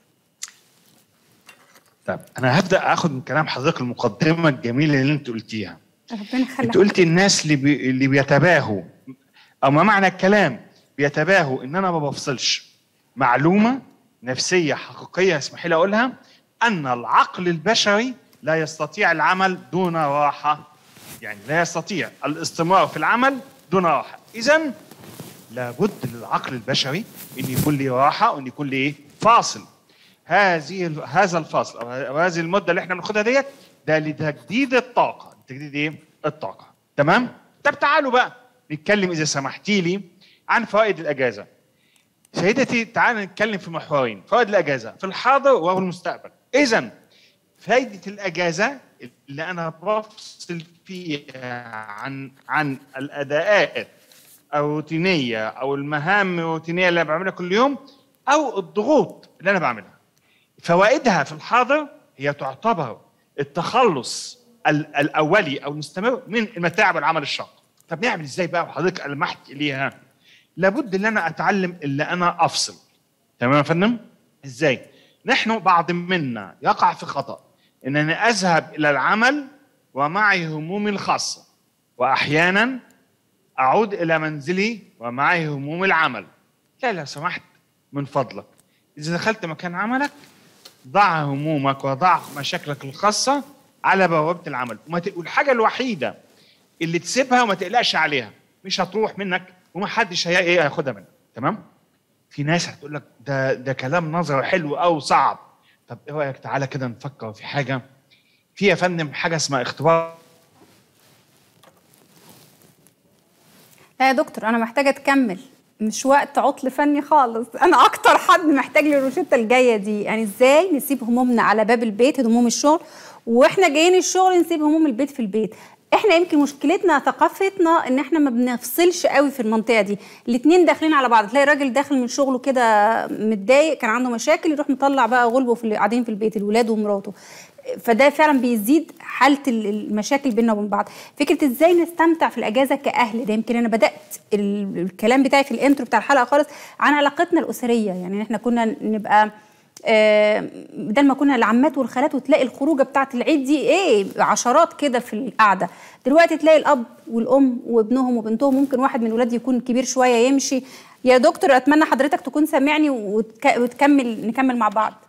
طيب انا هبدا اخد من كلام حضرتك المقدمه الجميله اللي انت قلتيها. ربنا يخليك انت قلتي الناس اللي بي... اللي بيتباهوا او ما معنى الكلام بيتباهوا ان انا ما بفصلش معلومه نفسيه حقيقيه اسمحي لي اقولها ان العقل البشري لا يستطيع العمل دون راحه يعني لا يستطيع الاستمرار في العمل دون راحه اذا لابد للعقل البشري ان يكون له راحه وان يكون له فاصل هذه هذا الفاصل او هذه المده اللي احنا بناخدها ديت ده لتجديد الطاقه تجديد ايه الطاقه تمام طب تعالوا بقى نتكلم اذا سمحتي لي عن فوائد الاجازه سيدتي تعالوا نتكلم في محورين فوائد الاجازه في الحاضر وفي المستقبل اذا فائده الاجازه اللي انا بفصل فيها عن عن الاداءات الروتينيه او المهام الروتينيه اللي انا بعملها كل يوم او الضغوط اللي انا بعملها فوائدها في الحاضر هي تعتبر التخلص ال- الاولي او المستمر من المتاعب العمل الشاق طب نعمل ازاي بقى وحضرتك المحت اليها لابد ان انا اتعلم اللي انا افصل تمام يا فندم ازاي نحن بعض منا يقع في خطا انني اذهب الى العمل ومعي همومي الخاصه واحيانا اعود الى منزلي ومعي هموم العمل لا لو سمحت من فضلك اذا دخلت مكان عملك ضع همومك وضع مشاكلك الخاصه على بوابه العمل وما ت- والحاجه الوحيده اللي تسيبها وما تقلقش عليها مش هتروح منك وما حدش هي ايه هياخدها منك تمام في ناس هتقول لك ده ده كلام نظري حلو او صعب طب ايه رايك تعالى كده نفكر في حاجه في يا فندم حاجه اسمها اختبار لا يا دكتور انا محتاجه تكمل مش وقت عطل فني خالص انا اكتر حد محتاج لي الروشته الجايه دي يعني ازاي نسيب همومنا على باب البيت هموم الشغل واحنا جايين الشغل نسيب هموم البيت في البيت احنا يمكن مشكلتنا ثقافتنا ان احنا ما بنفصلش قوي في المنطقه دي الاتنين داخلين على بعض تلاقي راجل داخل من شغله كده متضايق كان عنده مشاكل يروح مطلع بقى غلبه في اللي قاعدين في البيت الولاد ومراته فده فعلا بيزيد حاله ال- المشاكل بيننا وبين بعض فكره ازاي نستمتع في الاجازه كاهل ده يمكن انا بدات ال- الكلام بتاعي في الانترو بتاع الحلقه خالص عن علاقتنا الاسريه يعني احنا كنا نبقى آه، بدل ما كنا العمات والخالات وتلاقي الخروجه بتاعه العيد دي ايه عشرات كده في القعده دلوقتي تلاقي الاب والام وابنهم وبنتهم ممكن واحد من الولاد يكون كبير شويه يمشي يا دكتور اتمنى حضرتك تكون سامعني وتك... وتكمل نكمل مع بعض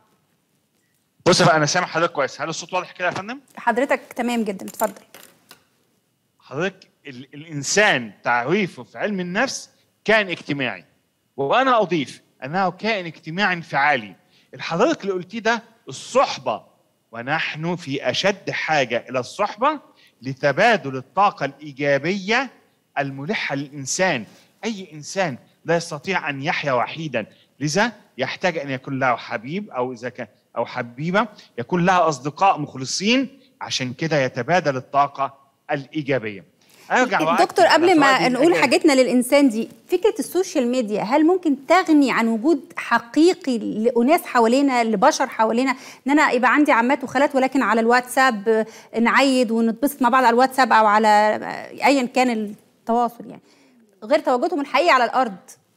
بص بقى انا سامع حضرتك كويس هل الصوت واضح كده يا فندم حضرتك تمام جدا اتفضل حضرتك ال- الانسان تعريفه في علم النفس كائن اجتماعي وانا اضيف انه كائن اجتماعي انفعالي الحضرتك اللي قلتيه ده الصحبه ونحن في اشد حاجه الى الصحبه لتبادل الطاقه الايجابيه الملحه للانسان اي انسان لا يستطيع ان يحيا وحيدا لذا يحتاج ان يكون له حبيب او اذا كان او حبيبه يكون لها اصدقاء مخلصين عشان كده يتبادل الطاقه الايجابيه ارجع وأكد دكتور على قبل ما فوائد نقول الأجازة. حاجتنا للانسان دي فكره السوشيال ميديا هل ممكن تغني عن وجود حقيقي لاناس حوالينا لبشر حوالينا ان انا يبقى عندي عمات وخالات ولكن على الواتساب آه، نعيد ونتبسط مع بعض على الواتساب او على آه، ايا كان التواصل يعني غير تواجدهم الحقيقي على الارض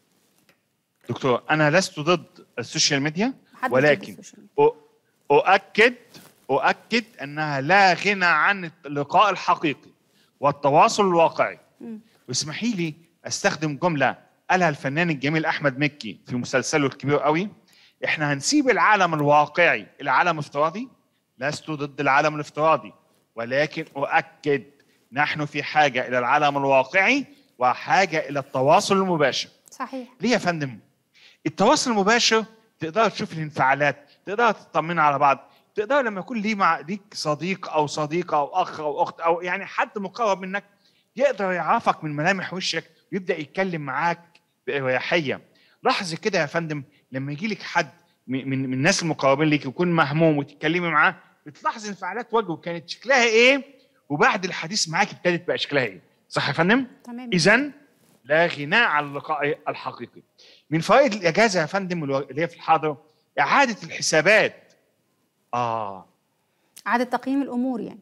دكتور انا لست ضد السوشيال ميديا محدش ضد ولكن السوشيال ميديا. أ- اؤكد اؤكد انها لا غنى عن اللقاء الحقيقي والتواصل الواقعي واسمحي لي استخدم جمله قالها الفنان الجميل احمد مكي في مسلسله الكبير قوي احنا هنسيب العالم الواقعي الى عالم افتراضي لست ضد العالم الافتراضي ولكن اؤكد نحن في حاجه الى العالم الواقعي وحاجه الى التواصل المباشر صحيح ليه يا فندم؟ التواصل المباشر تقدر تشوف الانفعالات، تقدر تطمن على بعض، تقدر لما يكون ليه مع ليك صديق او صديقه او اخ او اخت او يعني حد مقرب منك يقدر يعرفك من ملامح وشك ويبدا يتكلم معاك باريحيه. لاحظ كده يا فندم لما يجي لك حد من من من الناس المقربين ليك يكون مهموم وتتكلمي معاه بتلاحظ انفعالات وجهه كانت شكلها ايه وبعد الحديث معاك ابتدت بقى شكلها ايه. صح يا فندم؟ تمام اذا لا غناء عن اللقاء الحقيقي من فوائد الاجازه يا فندم الو- اللي هي في الحاضر اعاده الحسابات اه اعاده تقييم الامور يعني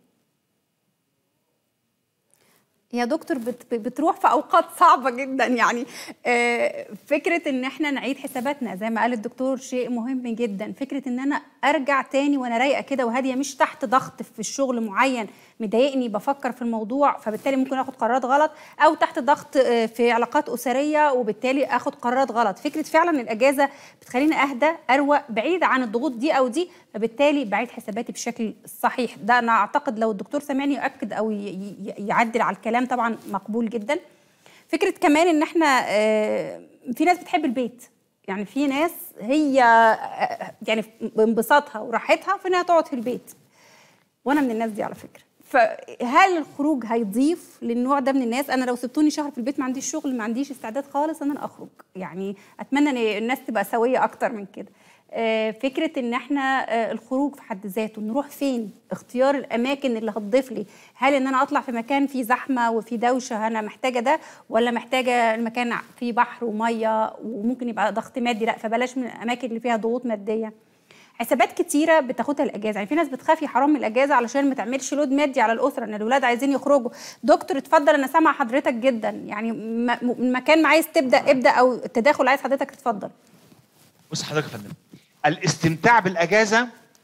يا دكتور بت بتروح في اوقات صعبه جدا يعني آه، فكره ان احنا نعيد حساباتنا زي ما قال الدكتور شيء مهم جدا فكره ان انا ارجع تاني وانا رايقه كده وهاديه مش تحت ضغط في الشغل معين مضايقني بفكر في الموضوع فبالتالي ممكن اخد قرارات غلط او تحت ضغط آه، في علاقات اسريه وبالتالي اخد قرارات غلط فكره فعلا الاجازه بتخليني اهدى اروق بعيد عن الضغوط دي او دي فبالتالي بعيد حساباتي بشكل صحيح ده انا اعتقد لو الدكتور سامعني يؤكد او ي- ي- يعدل على الكلام طبعا مقبول جدا فكره كمان ان احنا آه، في ناس بتحب البيت يعني في ناس هي آه، يعني بانبساطها وراحتها في انها تقعد في البيت وانا من الناس دي على فكره فهل الخروج هيضيف للنوع ده من الناس انا لو سبتوني شهر في البيت ما عنديش شغل ما عنديش استعداد خالص ان انا اخرج يعني اتمنى ان الناس تبقى سويه اكتر من كده آه، فكره ان احنا آه، الخروج في حد ذاته نروح فين اختيار الاماكن اللي هتضيف لي هل ان انا اطلع في مكان فيه زحمه وفيه دوشه انا محتاجه ده ولا محتاجه المكان فيه بحر وميه وممكن يبقى ضغط مادي لا فبلاش من الاماكن اللي فيها ضغوط ماديه حسابات كتيره بتاخدها الاجازه يعني في ناس بتخاف يا حرام من الاجازه علشان ما تعملش لود مادي على الاسره ان الاولاد عايزين يخرجوا دكتور اتفضل انا سامع حضرتك جدا يعني م- م- المكان ما عايز تبدا ابدا او التداخل عايز حضرتك تتفضل بص حضرتك يا فندم الاستمتاع بالاجازه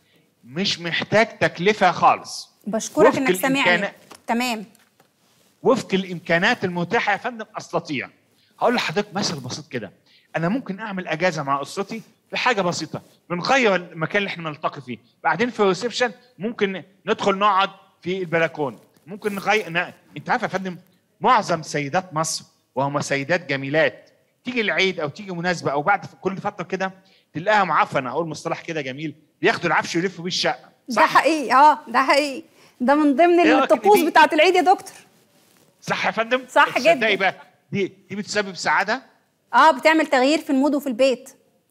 مش محتاج تكلفه خالص بشكرك وفق انك سامعني الإمكانات- تمام وفق الامكانات المتاحه يا فندم استطيع هقول لحضرتك مثل بسيط كده انا ممكن اعمل اجازه مع اسرتي في حاجه بسيطه بنغير المكان اللي احنا نلتقي فيه بعدين في الريسبشن ممكن ندخل نقعد في البلكون ممكن نغير ن... انت عارف يا فندم معظم سيدات مصر وهم سيدات جميلات تيجي العيد او تيجي مناسبه او بعد كل فتره كده تلاقيها معفنه اقول مصطلح كده جميل بياخدوا العفش ويلفوا بيه الشقه ده حقيقي اه ده حقيقي ده من ضمن إيه رأيك إن الطقوس دي- بتاعت العيد يا دكتور صح يا فندم صح تصدقي جدا. بقى دي دي بتسبب سعاده اه بتعمل تغيير في المود وفي البيت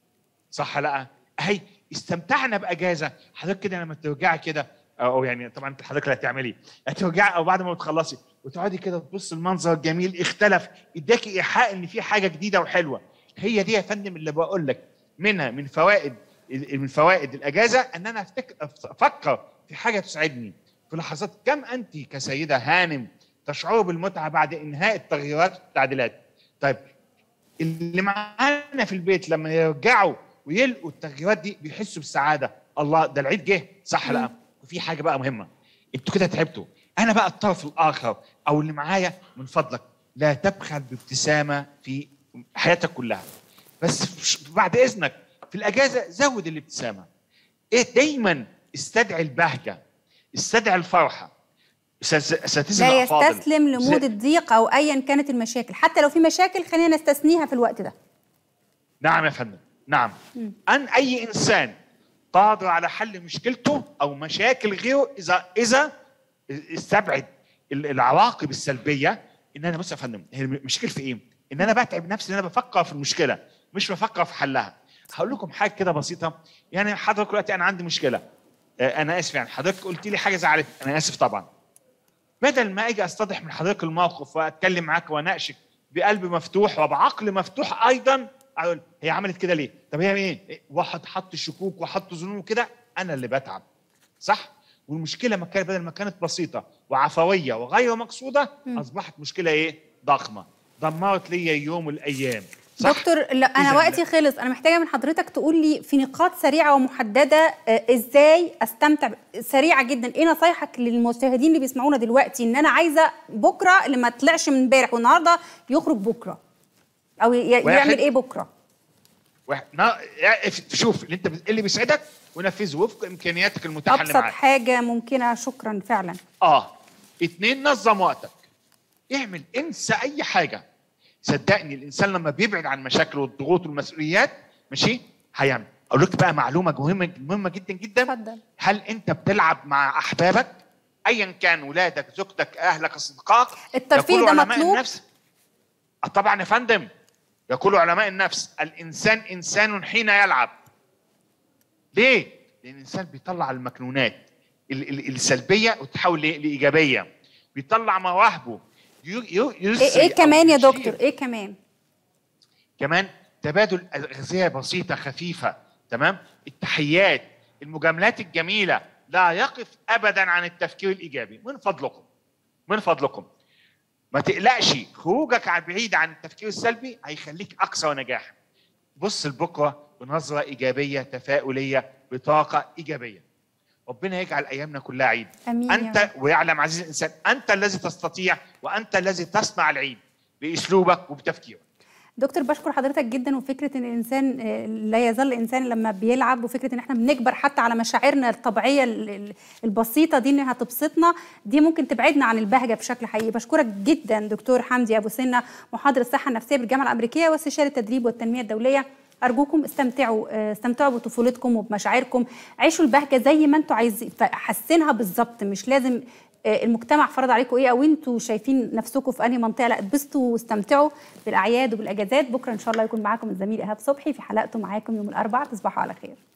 صح لا اهي استمتعنا باجازه حضرتك كده لما ترجعي كده او يعني طبعا انت حضرتك اللي هتعملي هترجعي او بعد ما بتخلصي وتقعدي كده تبص المنظر الجميل اختلف اداكي ايحاء ان في حاجه جديده وحلوه هي دي يا فندم اللي بقول لك منها من فوائد من فوائد الاجازه ان انا افتكر افكر في حاجه تسعدني في لحظات كم انت كسيده هانم تشعر بالمتعه بعد انهاء التغييرات والتعديلات طيب اللي معانا في البيت لما يرجعوا ويلقوا التغييرات دي بيحسوا بالسعاده الله ده العيد جه صح لا وفي حاجه بقى مهمه انتوا كده تعبتوا انا بقى الطرف الاخر او اللي معايا من فضلك لا تبخل بابتسامه في حياتك كلها بس في- بعد اذنك في الاجازه زود الابتسامه ايه دايما استدعي البهجه استدعي الفرحه أساتذة- اساتذه لا الافاضل يستسلم لمود زي- الضيق او ايا كانت المشاكل حتى لو في مشاكل خلينا نستثنيها في الوقت ده نعم يا فندم نعم مم. ان اي انسان قادر على حل مشكلته او مشاكل غيره اذا اذا استبعد ال- العواقب السلبيه ان انا بص يا فندم هي المشكله في ايه؟ ان انا بتعب نفسي ان انا بفكر في المشكله مش بفكر في حلها هقول لكم حاجه كده بسيطه يعني حضرتك دلوقتي انا عندي مشكله آه، انا اسف يعني حضرتك قلت لي حاجه زعلت انا اسف طبعا بدل ما اجي استضح من حضرتك الموقف واتكلم معاك واناقشك بقلب مفتوح وبعقل مفتوح ايضا اقول هي عملت كده ليه؟ طب هي ايه؟ واحد حط شكوك وحط ظنون كده انا اللي بتعب صح؟ والمشكله ما كانت بدل ما كانت بسيطه وعفويه وغير مقصوده مم. اصبحت مشكله ايه؟ ضخمه دمرت لي يوم والايام صح؟ دكتور لا انا إذن وقتي خلص انا محتاجه من حضرتك تقول لي في نقاط سريعه ومحدده آه، ازاي استمتع ب- سريعه جدا ايه نصايحك للمشاهدين اللي بيسمعونا دلوقتي ان انا عايزه بكره اللي ما طلعش من امبارح والنهارده يخرج بكره او ي- واحد. يعمل ايه بكره واحد نا... يا- شوف اللي انت بت- اللي بيسعدك ونفذه وفق امكانياتك المتاحه اللي ابسط معاك حاجه ممكنه شكرا فعلا اه اتنين نظم وقتك اعمل انسى اي حاجه صدقني الانسان لما بيبعد عن مشاكله والضغوط والمسؤوليات ماشي هيعمل اقول لك بقى معلومه مهمه مهمه جدا جدا اتفضل هل انت بتلعب مع احبابك ايا كان ولادك زوجتك اهلك اصدقائك الترفيه يقول ده علماء مطلوب النفس آه طبعا يا فندم يقول علماء النفس الانسان انسان حين يلعب ليه؟ لان الانسان بيطلع المكنونات ال- ال- السلبيه وتحول ل- لايجابيه بيطلع مواهبه ي- ي- ايه, يسري إيه أو كمان يا يشير. دكتور ايه كمان كمان تبادل اغذيه بسيطه خفيفه تمام التحيات المجاملات الجميله لا يقف ابدا عن التفكير الايجابي من فضلكم من فضلكم ما تقلقش خروجك عن بعيد عن التفكير السلبي هيخليك اكثر نجاحا بص لبكره بنظره ايجابيه تفاؤليه بطاقه ايجابيه ربنا يجعل ايامنا كلها عيد امين يا انت ويعلم عزيز الانسان انت الذي تستطيع وانت الذي تصنع العيد باسلوبك وبتفكيرك دكتور بشكر حضرتك جدا وفكره ان الانسان آه، لا يظل انسان لما بيلعب وفكره ان احنا بنكبر حتى على مشاعرنا الطبيعيه ال- ال- البسيطه دي انها تبسطنا دي ممكن تبعدنا عن البهجه بشكل حقيقي بشكرك جدا دكتور حمدي ابو سنه محاضر الصحه النفسيه بالجامعه الامريكيه واستشاري التدريب والتنميه الدوليه ارجوكم استمتعوا آه، استمتعوا بطفولتكم وبمشاعركم عيشوا البهجه زي ما انتوا عايزين حسنها بالظبط مش لازم آه، المجتمع فرض عليكم ايه او انتوا شايفين نفسكم في انهي منطقه لا اتبسطوا واستمتعوا بالاعياد وبالاجازات بكره ان شاء الله يكون معاكم الزميل ايهاب صبحي في حلقته معاكم يوم الاربعاء تصبحوا على خير